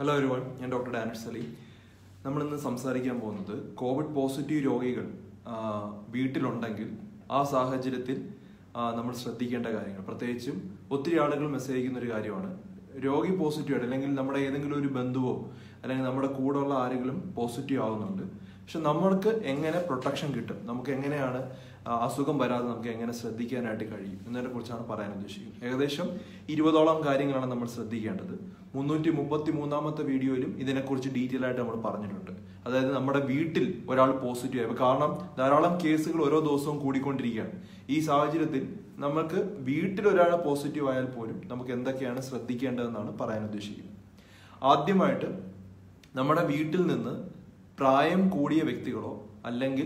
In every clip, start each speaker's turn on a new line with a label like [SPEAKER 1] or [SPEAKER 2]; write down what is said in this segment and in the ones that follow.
[SPEAKER 1] Hello ഒരുവൺ ഞാൻ doctor Danish Sali നമ്മളിന്ന് സംസാരിക്കാൻ പോകുന്നത് കോവിഡ് പോസിറ്റീവ് രോഗികൾ ആ, വീട്ടിലുണ്ടെങ്കിൽ ആ സാഹചര്യത്തിൽ ആ, നമ്മൾ ശ്രദ്ധിക്കേണ്ട കാര്യങ്ങൾ പ്രത്യേകിച്ചും ഒത്തിരി ആളുകൾ മെസ്സേജ് അയക്കുന്ന ഒരു കാര്യമാണ് രോഗി പോസിറ്റീവ് ആയിട്ട് അല്ലെങ്കിൽ നമ്മുടെ ഏതെങ്കിലും ഒരു ബന്ധുവോ അല്ലെങ്കിൽ നമ്മുടെ കൂടെയുള്ള ആരെങ്കിലും പോസിറ്റീവ് ആവുന്നുണ്ട് പക്ഷെ നമ്മൾക്ക് എങ്ങനെ പ്രൊട്ടക്ഷൻ കിട്ടും നമുക്ക് എങ്ങനെയാണ് ആ, അസുഖം വരാതെ നമുക്ക് എങ്ങനെ ശ്രദ്ധിക്കാനായിട്ട് കഴിയും എന്നതിനെ കുറിച്ചാണ് പറയാൻ ഉദ്ദേശിക്കുന്നത് ഏകദേശം ഇരുപതോളം കാര്യങ്ങളാണ് നമ്മൾ ശ്രദ്ധിക്കേണ്ടത് മുന്നൂറ്റി മുപ്പത്തി മൂന്നാമത്തെ വീഡിയോയിലും ഇതിനെക്കുറിച്ച് ഡീറ്റെയിൽ ആയിട്ട് നമ്മൾ പറഞ്ഞിട്ടുണ്ട് അതായത് നമ്മുടെ വീട്ടിൽ ഒരാൾ പോസിറ്റീവ് ആയി കാരണം ധാരാളം കേസുകൾ ഓരോ ദിവസവും കൂടിക്കൊണ്ടിരിക്കുകയാണ് ഈ സാഹചര്യത്തിൽ നമുക്ക് വീട്ടിൽ ഒരാൾ പോസിറ്റീവ് ആയാൽ പോലും നമുക്ക് എന്തൊക്കെയാണ് ശ്രദ്ധിക്കേണ്ടതെന്നാണ് പറയാൻ ഉദ്ദേശിക്കുന്നത് ആദ്യമായിട്ട് നമ്മുടെ വീട്ടിൽ നിന്ന് പ്രായം കൂടിയ വ്യക്തികളോ അല്ലെങ്കിൽ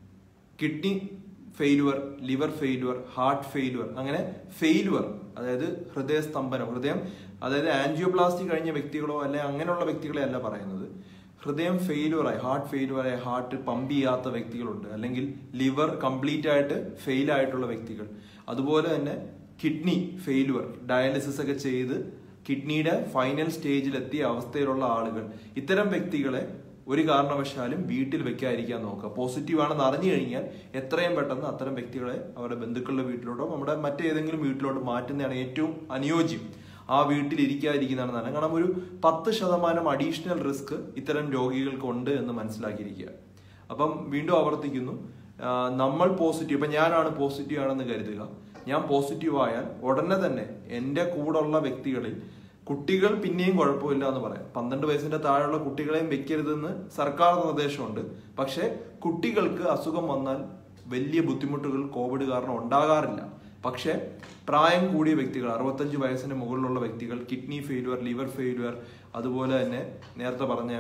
[SPEAKER 1] kidney failure liver failure heart failure അങ്ങനെ ഫെയിലുവർ അതായത് ഹൃദയസ്തംഭനം ഹൃദയം അതായത് ആൻജിയോപ്ലാസ്റ്റി കഴിഞ്ഞ വ്യക്തികളോ അല്ലെ അങ്ങനെയുള്ള വ്യക്തികളെ അല്ല പറയുന്നത് ഹൃദയം ഫെയിലുവറായി ഹാർട്ട് ഫെയിലുവറായി ഹാർട്ട് പമ്പ് ചെയ്യാത്ത വ്യക്തികളുണ്ട് അല്ലെങ്കിൽ ലിവർ കംപ്ലീറ്റ് ആയിട്ട് ഫെയിൽ ആയിട്ടുള്ള വ്യക്തികൾ അതുപോലെ തന്നെ കിഡ്നി ഫെയിലുവർ ഡയാലിസിസ് ഒക്കെ ചെയ്ത് കിഡ്നിയുടെ ഫൈനൽ സ്റ്റേജിലെത്തിയ അവസ്ഥയിലുള്ള ആളുകൾ ഇത്തരം വ്യക്തികളെ ഒരു കാരണവശാലും വീട്ടിൽ വെക്കാതിരിക്കാൻ നോക്കുക പോസിറ്റീവ് ആണെന്ന് അറിഞ്ഞു കഴിഞ്ഞാൽ എത്രയും പെട്ടെന്ന് അത്തരം വ്യക്തികളെ അവരുടെ ബന്ധുക്കളുടെ വീട്ടിലോട്ടോ നമ്മുടെ മറ്റേതെങ്കിലും വീട്ടിലോട്ട് മാറ്റുന്നതാണ് ഏറ്റവും അനുയോജ്യം ആ വീട്ടിൽ ഇരിക്കാതിരിക്കുന്നതാണ് നല്ലത് കാരണം ഒരു പത്ത് ശതമാനം അഡീഷണൽ റിസ്ക് ഇത്തരം രോഗികൾക്ക് ഉണ്ട് എന്ന് മനസ്സിലാക്കിയിരിക്കുക അപ്പം വീണ്ടും ആവർത്തിക്കുന്നു ആ, നമ്മൾ പോസിറ്റീവ് ഇപ്പൊ ഞാനാണ് പോസിറ്റീവ് ആണെന്ന് കരുതുക ഞാൻ പോസിറ്റീവ് ആയാൽ ഉടനെ തന്നെ എൻ്റെ കൂടെയുള്ള വ്യക്തികളിൽ കുട്ടികൾ പിന്നെയും കുഴപ്പമില്ല എന്ന് പറയാം പന്ത്രണ്ട് വയസ്സിന്റെ താഴെയുള്ള കുട്ടികളെയും വെക്കരുതെന്ന് സർക്കാർ നിർദ്ദേശമുണ്ട് പക്ഷെ കുട്ടികൾക്ക് അസുഖം വന്നാൽ വലിയ ബുദ്ധിമുട്ടുകൾ കോവിഡ് കാരണം ഉണ്ടാകാറില്ല പക്ഷേ പ്രായം കൂടിയ വ്യക്തികൾ അറുപത്തഞ്ച് വയസ്സിന് മുകളിലുള്ള വ്യക്തികൾ കിഡ്നി ഫെയിലുവർ ലിവർ ഫെയിലുവർ അതുപോലെ തന്നെ നേരത്തെ പറഞ്ഞ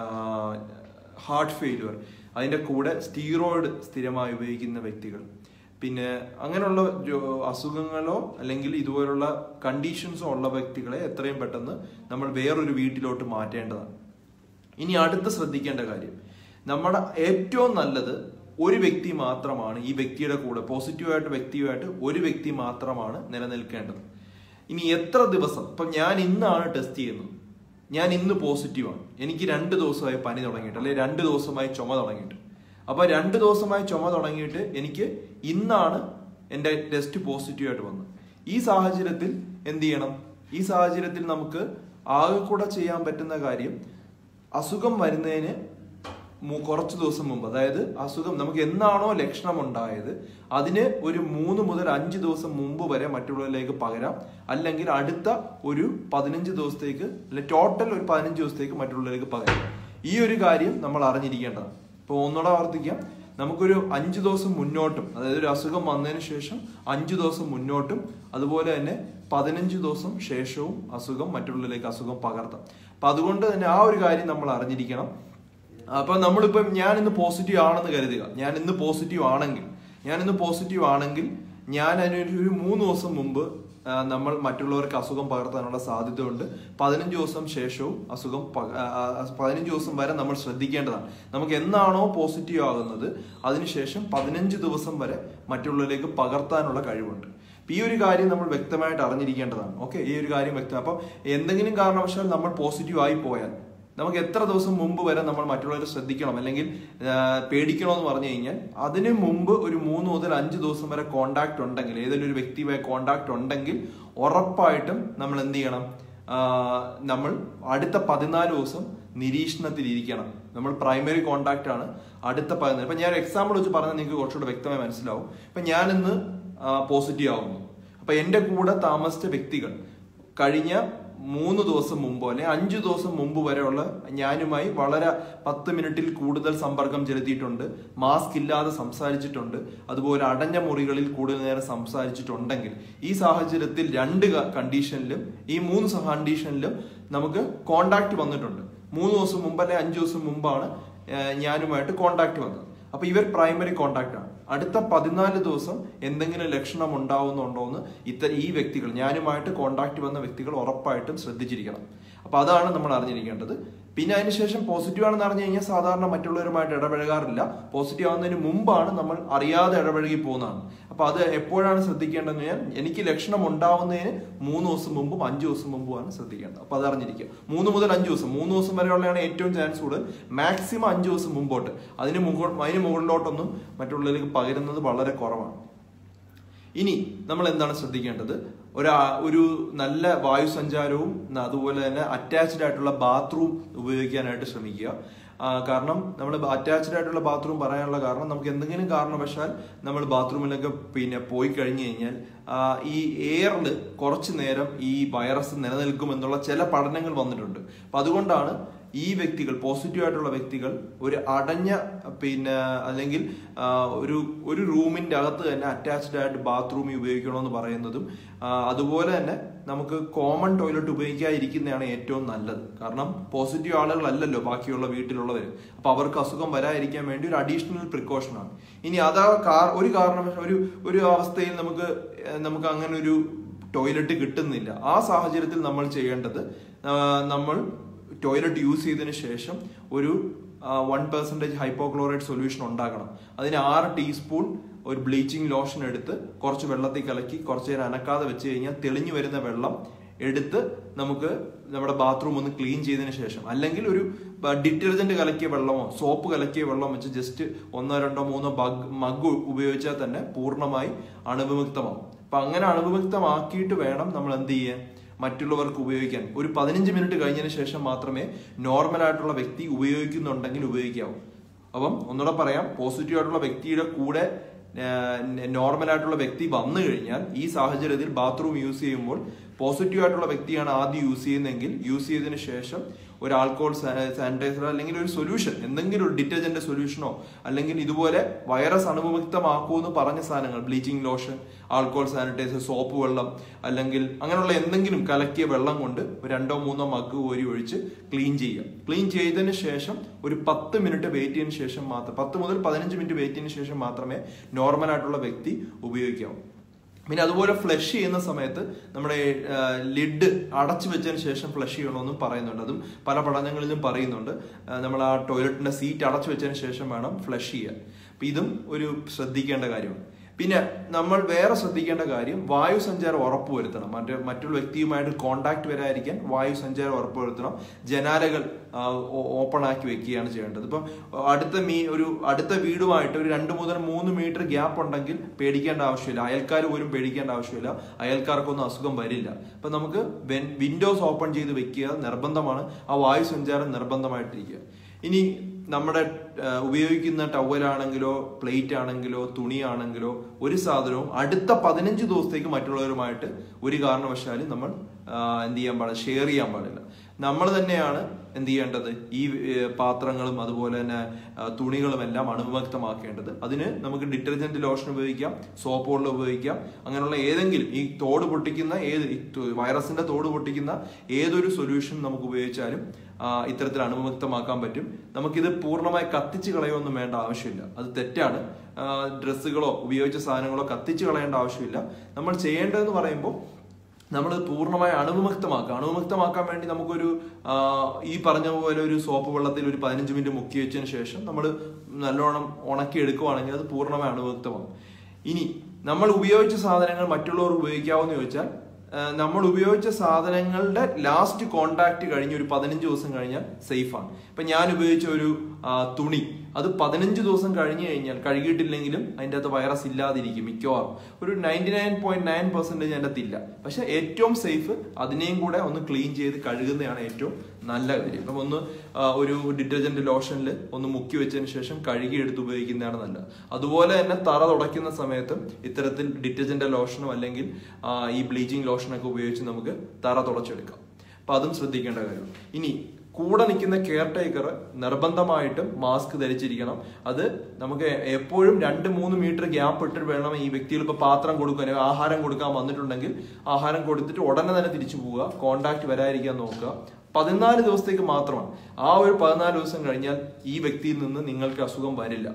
[SPEAKER 1] ഹാർട്ട് ഫെയിലുവർ അതിന്റെ കൂടെ സ്റ്റീറോയിഡ് സ്ഥിരമായി ഉപയോഗിക്കുന്ന വ്യക്തികൾ പിന്നെ അങ്ങനെയുള്ള ജോ- അസുഖങ്ങളോ അല്ലെങ്കിൽ ഇതുപോലുള്ള കണ്ടീഷൻസോ ഉള്ള വ്യക്തികളെ എത്രയും പെട്ടെന്ന് നമ്മൾ വേറൊരു വീട്ടിലോട്ട് മാറ്റേണ്ടതാണ് ഇനി അടുത്ത് ശ്രദ്ധിക്കേണ്ട കാര്യം നമ്മുടെ ഏറ്റവും നല്ലത് ഒരു വ്യക്തി മാത്രമാണ് ഈ വ്യക്തിയുടെ കൂടെ പോസിറ്റീവായിട്ട് വ്യക്തിയുമായിട്ട് ഒരു വ്യക്തി മാത്രമാണ് നിലനിൽക്കേണ്ടത് ഇനി എത്ര ദിവസം ഇപ്പം ഞാൻ ഇന്നാണ് ടെസ്റ്റ് ചെയ്യുന്നത് ഞാൻ ഇന്ന് പോസിറ്റീവാണ് എനിക്ക് രണ്ട് ദിവസമായി പനി തുടങ്ങിയിട്ട് അല്ലെങ്കിൽ രണ്ട് ദിവസമായി ചുമ തുടങ്ങിയിട്ട് അപ്പൊ രണ്ട് ദിവസമായി ചുമ തുടങ്ങിയിട്ട് എനിക്ക് ഇന്നാണ് എൻ്റെ ടെസ്റ്റ് പോസിറ്റീവ് ആയിട്ട് വന്നത് ഈ സാഹചര്യത്തിൽ എന്ത് ചെയ്യണം ഈ സാഹചര്യത്തിൽ നമുക്ക് ആകെ കൂടെ ചെയ്യാൻ പറ്റുന്ന കാര്യം അസുഖം വരുന്നതിന് മു- കുറച്ച് ദിവസം മുമ്പ് അതായത് അസുഖം നമുക്ക് എന്നാണോ ലക്ഷണം ഉണ്ടായത് അതിന് ഒരു മൂന്ന് മുതൽ അഞ്ച് ദിവസം മുമ്പ് വരെ മറ്റുള്ളവരിലേക്ക് പകരാം അല്ലെങ്കിൽ അടുത്ത ഒരു പതിനഞ്ച് ദിവസത്തേക്ക് അല്ലെ ടോട്ടൽ ഒരു പതിനഞ്ച് ദിവസത്തേക്ക് മറ്റുള്ളവരിലേക്ക് പകരാം ഈ ഒരു കാര്യം നമ്മൾ അറിഞ്ഞിരിക്കേണ്ടതാണ് ഇപ്പോൾ ഒന്നുകൂടെ ആവർത്തിക്കാം നമുക്കൊരു അഞ്ച് ദിവസം മുന്നോട്ടും അതായത് ഒരു അസുഖം വന്നതിന് ശേഷം അഞ്ച് ദിവസം മുന്നോട്ടും അതുപോലെ തന്നെ പതിനഞ്ച് ദിവസം ശേഷവും അസുഖം മറ്റുള്ളവരിലേക്ക് അസുഖം പകർത്താം അപ്പൊ അതുകൊണ്ട് തന്നെ ആ ഒരു കാര്യം നമ്മൾ അറിഞ്ഞിരിക്കണം അപ്പൊ നമ്മളിപ്പം ഞാൻ ഇന്ന് പോസിറ്റീവ് ആണെന്ന് കരുതുക ഞാൻ ഇന്ന് പോസിറ്റീവ് ആണെങ്കിൽ ഞാൻ ഇന്ന് പോസിറ്റീവ് ആണെങ്കിൽ ഞാൻ അതിനൊരു ഒരു മൂന്ന് ദിവസം മുമ്പ് ആ, നമ്മൾ മറ്റുള്ളവർക്ക് അസുഖം പകർത്താനുള്ള സാധ്യതയുണ്ട് പതിനഞ്ച് ദിവസം ശേഷവും അസുഖം പക- ആ, ആ, പതിനഞ്ച് ദിവസം വരെ നമ്മൾ ശ്രദ്ധിക്കേണ്ടതാണ് നമുക്ക് എന്നാണോ പോസിറ്റീവ് ആകുന്നത് അതിനുശേഷം പതിനഞ്ച് ദിവസം വരെ മറ്റുള്ളവരിലേക്ക് പകർത്താനുള്ള കഴിവുണ്ട് അപ്പൊ ഈ ഒരു കാര്യം നമ്മൾ വ്യക്തമായിട്ട് അറിഞ്ഞിരിക്കേണ്ടതാണ് ഓക്കെ ഈ ഒരു കാര്യം വ്യക്തം അപ്പം എന്തെങ്കിലും കാരണവശാൽ നമ്മൾ പോസിറ്റീവ് ആയി പോയാൽ നമുക്ക് എത്ര ദിവസം മുമ്പ് വരെ നമ്മൾ മറ്റുള്ളവരെ ശ്രദ്ധിക്കണം അല്ലെങ്കിൽ ആ, പേടിക്കണമെന്ന് പറഞ്ഞു കഴിഞ്ഞാൽ അതിന് മുമ്പ് ഒരു മൂന്ന് മുതൽ അഞ്ച് ദിവസം വരെ കോണ്ടാക്ട് ഉണ്ടെങ്കിൽ ഏതെങ്കിലും ഒരു വ്യക്തിയുമായി കോണ്ടാക്ട് ഉണ്ടെങ്കിൽ ഉറപ്പായിട്ടും നമ്മൾ എന്ത് ചെയ്യണം ആ, നമ്മൾ അടുത്ത പതിനാല് ദിവസം നിരീക്ഷണത്തിൽ ഇരിക്കണം നമ്മൾ പ്രൈമറി കോണ്ടാക്ട് ആണ് അടുത്ത പതിനാല് ഇപ്പൊ ഞാൻ എക്സാമ്പിൾ വെച്ച് പറഞ്ഞാൽ നിങ്ങൾക്ക് കുറച്ചുകൂടെ വ്യക്തമായി മനസ്സിലാവും ഇപ്പൊ ഞാൻ ഇന്ന് പോസിറ്റീവ് ആവുന്നു അപ്പൊ എന്റെ കൂടെ താമസിച്ച വ്യക്തികൾ കഴിഞ്ഞ മൂന്ന് ദിവസം മുമ്പോ അല്ലെ അഞ്ചു ദിവസം മുമ്പ് വരെയുള്ള ഞാനുമായി വളരെ പത്ത് മിനിറ്റിൽ കൂടുതൽ സമ്പർക്കം ചെലുത്തിയിട്ടുണ്ട് മാസ്ക് ഇല്ലാതെ സംസാരിച്ചിട്ടുണ്ട് അതുപോലെ അടഞ്ഞ മുറികളിൽ കൂടുതൽ നേരം സംസാരിച്ചിട്ടുണ്ടെങ്കിൽ ഈ സാഹചര്യത്തിൽ രണ്ട് ക- കണ്ടീഷനിലും ഈ മൂന്ന് സ- കണ്ടീഷനിലും നമുക്ക് കോണ്ടാക്ട് വന്നിട്ടുണ്ട് മൂന്ന് ദിവസം മുമ്പ് അല്ലെ അഞ്ചു ദിവസം മുമ്പാണ് ഏഹ്, ഞാനുമായിട്ട് കോണ്ടാക്ട് വന്നത് അപ്പൊ ഇവർ പ്രൈമറി കോണ്ടാക്ട് ആണ് അടുത്ത പതിനാല് ദിവസം എന്തെങ്കിലും ലക്ഷണം ഉണ്ടാവുന്നുണ്ടോ എന്ന് ഇത്ത ഈ വ്യക്തികൾ ഞാനുമായിട്ട് കോണ്ടാക്ട് വന്ന വ്യക്തികൾ ഉറപ്പായിട്ടും ശ്രദ്ധിച്ചിരിക്കണം അപ്പൊ അതാണ് നമ്മൾ അറിഞ്ഞിരിക്കേണ്ടത് പിന്നെ അതിനുശേഷം പോസിറ്റീവ് ആണെന്ന് അറിഞ്ഞു കഴിഞ്ഞാൽ സാധാരണ മറ്റുള്ളവരുമായിട്ട് ഇടപഴകാറില്ല പോസിറ്റീവ് ആവുന്നതിന് മുമ്പാണ് നമ്മൾ അറിയാതെ ഇടപഴകി പോകുന്നതാണ് അപ്പൊ അത് എപ്പോഴാണ് ശ്രദ്ധിക്കേണ്ടതെന്ന് ഞാൻ എനിക്ക് ലക്ഷണം ഉണ്ടാവുന്നതിന് മൂന്ന് ദിവസം മുമ്പും അഞ്ചു ദിവസം മുമ്പുമാണ് ശ്രദ്ധിക്കേണ്ടത് അപ്പൊ അത് അറിഞ്ഞിരിക്കുക മൂന്ന് മുതൽ അഞ്ചു ദിവസം മൂന്ന് ദിവസം വരെയുള്ളതാണ് ഏറ്റവും ചാൻസ് കൂടുതൽ മാക്സിമം അഞ്ചു ദിവസം മുമ്പോട്ട് അതിന് മുകൾ അതിന് മുകളിലോട്ടൊന്നും മറ്റുള്ളവർക്ക് പകരുന്നത് വളരെ കുറവാണ് ഇനി നമ്മൾ എന്താണ് ശ്രദ്ധിക്കേണ്ടത് ഒരാ ഒരു നല്ല വായു സഞ്ചാരവും അതുപോലെ തന്നെ അറ്റാച്ച്ഡ് ആയിട്ടുള്ള ബാത്റൂം ഉപയോഗിക്കാനായിട്ട് ശ്രമിക്കുക ആ, കാരണം നമ്മൾ അറ്റാച്ച്ഡ് ആയിട്ടുള്ള ബാത്റൂം പറയാനുള്ള കാരണം നമുക്ക് എന്തെങ്കിലും കാരണവശാൽ നമ്മൾ ബാത്റൂമിലൊക്കെ പിന്നെ പോയി കഴിഞ്ഞു കഴിഞ്ഞാൽ ആ, ഈ എയറിൽ കുറച്ചു നേരം ഈ വൈറസ് നിലനിൽക്കും എന്നുള്ള ചില പഠനങ്ങൾ വന്നിട്ടുണ്ട് അപ്പൊ അതുകൊണ്ടാണ് ഈ വ്യക്തികൾ പോസിറ്റീവ് ആയിട്ടുള്ള വ്യക്തികൾ ഒരു അടഞ്ഞ പിന്നെ അല്ലെങ്കിൽ ആ, ഒരു ഒരു റൂമിന്റെ അകത്ത് തന്നെ അറ്റാച്ച്ഡ് ആയിട്ട് ബാത്റൂമിൽ ഉപയോഗിക്കണമെന്ന് പറയുന്നതും ആ, അതുപോലെ തന്നെ നമുക്ക് കോമൺ ടോയ്ലറ്റ് ഉപയോഗിക്കാതിരിക്കുന്നതാണ് ഏറ്റവും നല്ലത് കാരണം പോസിറ്റീവ് ആളുകളല്ലല്ലോ ബാക്കിയുള്ള വീട്ടിലുള്ളവർ അപ്പൊ അവർക്ക് അസുഖം വരാതിരിക്കാൻ വേണ്ടി ഒരു അഡീഷണൽ പ്രിക്കോഷൻ ആണ് ഇനി അതാ കാർ ഒരു കാരണവശാൽ ഒരു ഒരു അവസ്ഥയിൽ നമുക്ക് ഏഹ്, നമുക്ക് അങ്ങനെ ഒരു ടോയ്ലറ്റ് കിട്ടുന്നില്ല ആ സാഹചര്യത്തിൽ നമ്മൾ ചെയ്യേണ്ടത് ആ, നമ്മൾ ടോയ്ലറ്റ് യൂസ് ചെയ്തതിന് ശേഷം ഒരു വൺ പെർസെൻറ്റേജ് ഹൈപ്പോക്ലോറൈഡ് സൊല്യൂഷൻ ഉണ്ടാക്കണം അതിന് ആറ് ടീസ്പൂൺ ഒരു ബ്ലീച്ചിങ് ലോഷൻ എടുത്ത് കുറച്ച് വെള്ളത്തിൽ കലക്കി കുറച്ച് നേരം അനക്കാതെ വെച്ച് കഴിഞ്ഞാൽ തെളിഞ്ഞു വരുന്ന വെള്ളം എടുത്ത് നമുക്ക് നമ്മുടെ ബാത്റൂം ഒന്ന് ക്ലീൻ ചെയ്തതിന് ശേഷം അല്ലെങ്കിൽ ഒരു ഡിറ്റർജന്റ് കലക്കിയ വെള്ളമോ സോപ്പ് കലക്കിയ വെള്ളം വെച്ച് ജസ്റ്റ് ഒന്നോ രണ്ടോ മൂന്നോ ബഗ് മഗ് ഉപയോഗിച്ചാൽ തന്നെ പൂർണ്ണമായി അണുവിമുക്തമാവും അപ്പൊ അങ്ങനെ അണുവിമുക്തമാക്കിയിട്ട് വേണം നമ്മൾ എന്ത് ചെയ്യാൻ മറ്റുള്ളവർക്ക് ഉപയോഗിക്കാൻ ഒരു പതിനഞ്ച് മിനിറ്റ് കഴിഞ്ഞതിന് ശേഷം മാത്രമേ നോർമൽ ആയിട്ടുള്ള വ്യക്തി ഉപയോഗിക്കുന്നുണ്ടെങ്കിൽ ഉപയോഗിക്കാവൂ അപ്പം ഒന്നുകൂടെ പറയാം പോസിറ്റീവ് ആയിട്ടുള്ള വ്യക്തിയുടെ കൂടെ നോർമൽ ആയിട്ടുള്ള വ്യക്തി വന്നു കഴിഞ്ഞാൽ ഈ സാഹചര്യത്തിൽ ബാത്റൂം യൂസ് ചെയ്യുമ്പോൾ പോസിറ്റീവ് ആയിട്ടുള്ള വ്യക്തിയാണ് ആദ്യം യൂസ് ചെയ്യുന്നതെങ്കിൽ യൂസ് ചെയ്തതിന് ശേഷം ഒരു ആൽക്കോൾ സാനിറ്റൈസർ അല്ലെങ്കിൽ ഒരു സൊല്യൂഷൻ എന്തെങ്കിലും ഒരു ഡിറ്റർജന്റ് സൊല്യൂഷനോ അല്ലെങ്കിൽ ഇതുപോലെ വൈറസ് അണുവിമുക്തമാക്കുമെന്ന് പറഞ്ഞ സാധനങ്ങൾ bleaching lotion alcohol sanitiser soap വെള്ളം അല്ലെങ്കിൽ അങ്ങനെയുള്ള എന്തെങ്കിലും കലക്കിയ വെള്ളം കൊണ്ട് ഒരു രണ്ടോ മൂന്നോ മഗ് കോരി ഒഴിച്ച് ക്ലീൻ ചെയ്യുക ക്ലീൻ ചെയ്തതിന് ശേഷം ഒരു പത്ത് മിനിറ്റ് വെയിറ്റ് ചെയ്തതിന് ശേഷം മാത്രം പത്ത് മുതൽ പതിനഞ്ച് മിനിറ്റ് വെയിറ്റ് ചെയ്തതിന് ശേഷം മാത്രമേ നോർമൽ ആയിട്ടുള്ള വ്യക്തി ഉപയോഗിക്കാവൂ പിന്നെ അതുപോലെ ഫ്ലഷ് ചെയ്യുന്ന സമയത്ത് നമ്മുടെ ലിഡ് അടച്ചു വെച്ചതിന് ശേഷം ഫ്ലഷ് ചെയ്യണമെന്നും പറയുന്നുണ്ട് അതും പല പഠനങ്ങളിലും പറയുന്നുണ്ട് ആ, നമ്മൾ ആ ടോയ്ലറ്റിന്റെ സീറ്റ് അടച്ചു വെച്ചതിന് ശേഷം വേണം ഫ്ലഷ് ചെയ്യാൻ അപ്പൊ ഇതും ഒരു ശ്രദ്ധിക്കേണ്ട കാര്യമാണ് പിന്നെ നമ്മൾ വേറെ ശ്രദ്ധിക്കേണ്ട കാര്യം വായു സഞ്ചാരം ഉറപ്പുവരുത്തണം മറ്റു മറ്റൊരു വ്യക്തിയുമായിട്ട് കോണ്ടാക്ട് വരാതിരിക്കാൻ വായു സഞ്ചാരം ഉറപ്പുവരുത്തണം ജനാലകൾ ഓപ്പൺ ആക്കി വെക്കുകയാണ് ചെയ്യേണ്ടത് ഇപ്പം അടുത്ത മീ ഒരു അടുത്ത വീടുമായിട്ട് ഒരു രണ്ട് മുതൽ മൂന്ന് മീറ്റർ ഗ്യാപ്പ് ഉണ്ടെങ്കിൽ പേടിക്കേണ്ട ആവശ്യമില്ല അയൽക്കാർ പോലും പേടിക്കേണ്ട ആവശ്യമില്ല അയൽക്കാർക്കൊന്നും അസുഖം വരില്ല അപ്പൊ നമുക്ക് വിൻഡോസ് ഓപ്പൺ ചെയ്ത് വെക്കുക നിർബന്ധമാണ് ആ വായു സഞ്ചാരം നിർബന്ധമായിട്ടിരിക്കുക ഇനി നമ്മുടെ ആ, ഉപയോഗിക്കുന്ന ടവലാണെങ്കിലോ പ്ലേറ്റ് ആണെങ്കിലോ തുണിയാണെങ്കിലോ ഒരു സാധനവും അടുത്ത പതിനഞ്ച് ദിവസത്തേക്ക് മറ്റുള്ളവരുമായിട്ട് ഒരു കാരണവശാലും നമ്മൾ ആ, എന്ത് ചെയ്യാൻ പാടില്ല ഷെയർ ചെയ്യാൻ പാടില്ല നമ്മൾ തന്നെയാണ് എന്ത് ചെയ്യേണ്ടത് ഈ ഏ, പാത്രങ്ങളും അതുപോലെ തന്നെ ആ, തുണികളും എല്ലാം അണുവിമുക്തമാക്കേണ്ടത് അതിന് നമുക്ക് ഡിറ്റർജന്റ് ലോഷൻ ഉപയോഗിക്കാം സോപ്പ് വെള്ളം ഉപയോഗിക്കാം അങ്ങനെയുള്ള ഏതെങ്കിലും ഈ തോട് പൊട്ടിക്കുന്ന ഏത് ഈ തു- വൈറസിന്റെ തോട് പൊട്ടിക്കുന്ന ഏതൊരു സൊല്യൂഷൻ നമുക്ക് ഉപയോഗിച്ചാലും ആ, ഇത്തരത്തിൽ അണുവിമുക്തമാക്കാൻ പറ്റും നമുക്കിത് പൂർണ്ണമായി കത്തിച്ച് കളയൊന്നും വേണ്ട ആവശ്യമില്ല അത് തെറ്റാണ് ആ, ഡ്രസ്സുകളോ ഉപയോഗിച്ച സാധനങ്ങളോ കത്തിച്ച് കളയേണ്ട ആവശ്യമില്ല നമ്മൾ ചെയ്യേണ്ടതെന്ന് പറയുമ്പോൾ നമ്മൾ പൂർണ്ണമായി അണുവിമുക്തമാക്കുക അണുവിമുക്തമാക്കാൻ വേണ്ടി നമുക്കൊരു ആ, ഈ പറഞ്ഞ പോലെ ഒരു സോപ്പ് വെള്ളത്തിൽ ഒരു പതിനഞ്ച് മിനിറ്റ് മുക്കി വെച്ചതിന് ശേഷം നമ്മൾ നല്ലോണം ഉണക്കി എടുക്കുവാണെങ്കിൽ അത് പൂർണ്ണമായി അണുവിമുക്തമാകും ഇനി നമ്മൾ ഉപയോഗിച്ച സാധനങ്ങൾ മറ്റുള്ളവർ ഉപയോഗിക്കാവെന്ന് ചോദിച്ചാൽ ആ, നമ്മൾ ഉപയോഗിച്ച സാധനങ്ങളുടെ ലാസ്റ്റ് കോണ്ടാക്ട് കഴിഞ്ഞ് ഒരു പതിനഞ്ച് ദിവസം കഴിഞ്ഞാൽ സേഫാണ് ഇപ്പൊ ഞാൻ ഉപയോഗിച്ച ഒരു ആ, തുണി അത് പതിനഞ്ച് ദിവസം കഴിഞ്ഞു കഴിഞ്ഞാൽ കഴുകിയിട്ടില്ലെങ്കിലും അതിൻ്റെ അകത്ത് വൈറസ് ഇല്ലാതിരിക്കും മിക്കവാറും ഒരു ninety nine point nine percentage അതിൻ്റെ അകത്ത് ഇല്ല പക്ഷെ ഏറ്റവും സേഫ് അതിനെയും കൂടെ ഒന്ന് ക്ലീൻ ചെയ്ത് കഴുകുന്നതാണ് ഏറ്റവും നല്ല കാര്യം അപ്പം ഒന്ന് ആ, ഒരു ഡിറ്റർജന്റ് ലോഷനിൽ ഒന്ന് മുക്കി വെച്ചതിന് ശേഷം കഴുകി എടുത്ത് ഉപയോഗിക്കുന്നതാണ് നല്ലത് അതുപോലെ തന്നെ തറ തുടയ്ക്കുന്ന സമയത്തും ഇത്തരത്തിൽ ഡിറ്റർജന്റ് ലോഷനോ അല്ലെങ്കിൽ ആ, ഈ ബ്ലീച്ചിങ് ലോഷനൊക്കെ ഉപയോഗിച്ച് നമുക്ക് തറ തുടച്ചെടുക്കാം അപ്പൊ അതും ശ്രദ്ധിക്കേണ്ട കാര്യമാണ് ഇനി കൂടെ നിൽക്കുന്ന കെയർ ടേക്കർ നിർബന്ധമായിട്ടും മാസ്ക് ധരിച്ചിരിക്കണം അത് നമുക്ക് എപ്പോഴും രണ്ട് മൂന്ന് മീറ്റർ ഗ്യാപ്പ് ഇട്ടിട്ട് വേണം ഈ വ്യക്തികൾ ഇപ്പൊ പാത്രം കൊടുക്കാൻ അല്ലെങ്കിൽ ആഹാരം കൊടുക്കാൻ വന്നിട്ടുണ്ടെങ്കിൽ ആഹാരം കൊടുത്തിട്ട് ഉടനെ തന്നെ തിരിച്ചു പോവുക കോണ്ടാക്ട് വരാതിരിക്കാൻ നോക്കുക പതിനാല് ദിവസത്തേക്ക് മാത്രമാണ് ആ ഒരു പതിനാല് ദിവസം കഴിഞ്ഞാൽ ഈ വ്യക്തിയിൽ നിന്ന് നിങ്ങൾക്ക് അസുഖം വരില്ല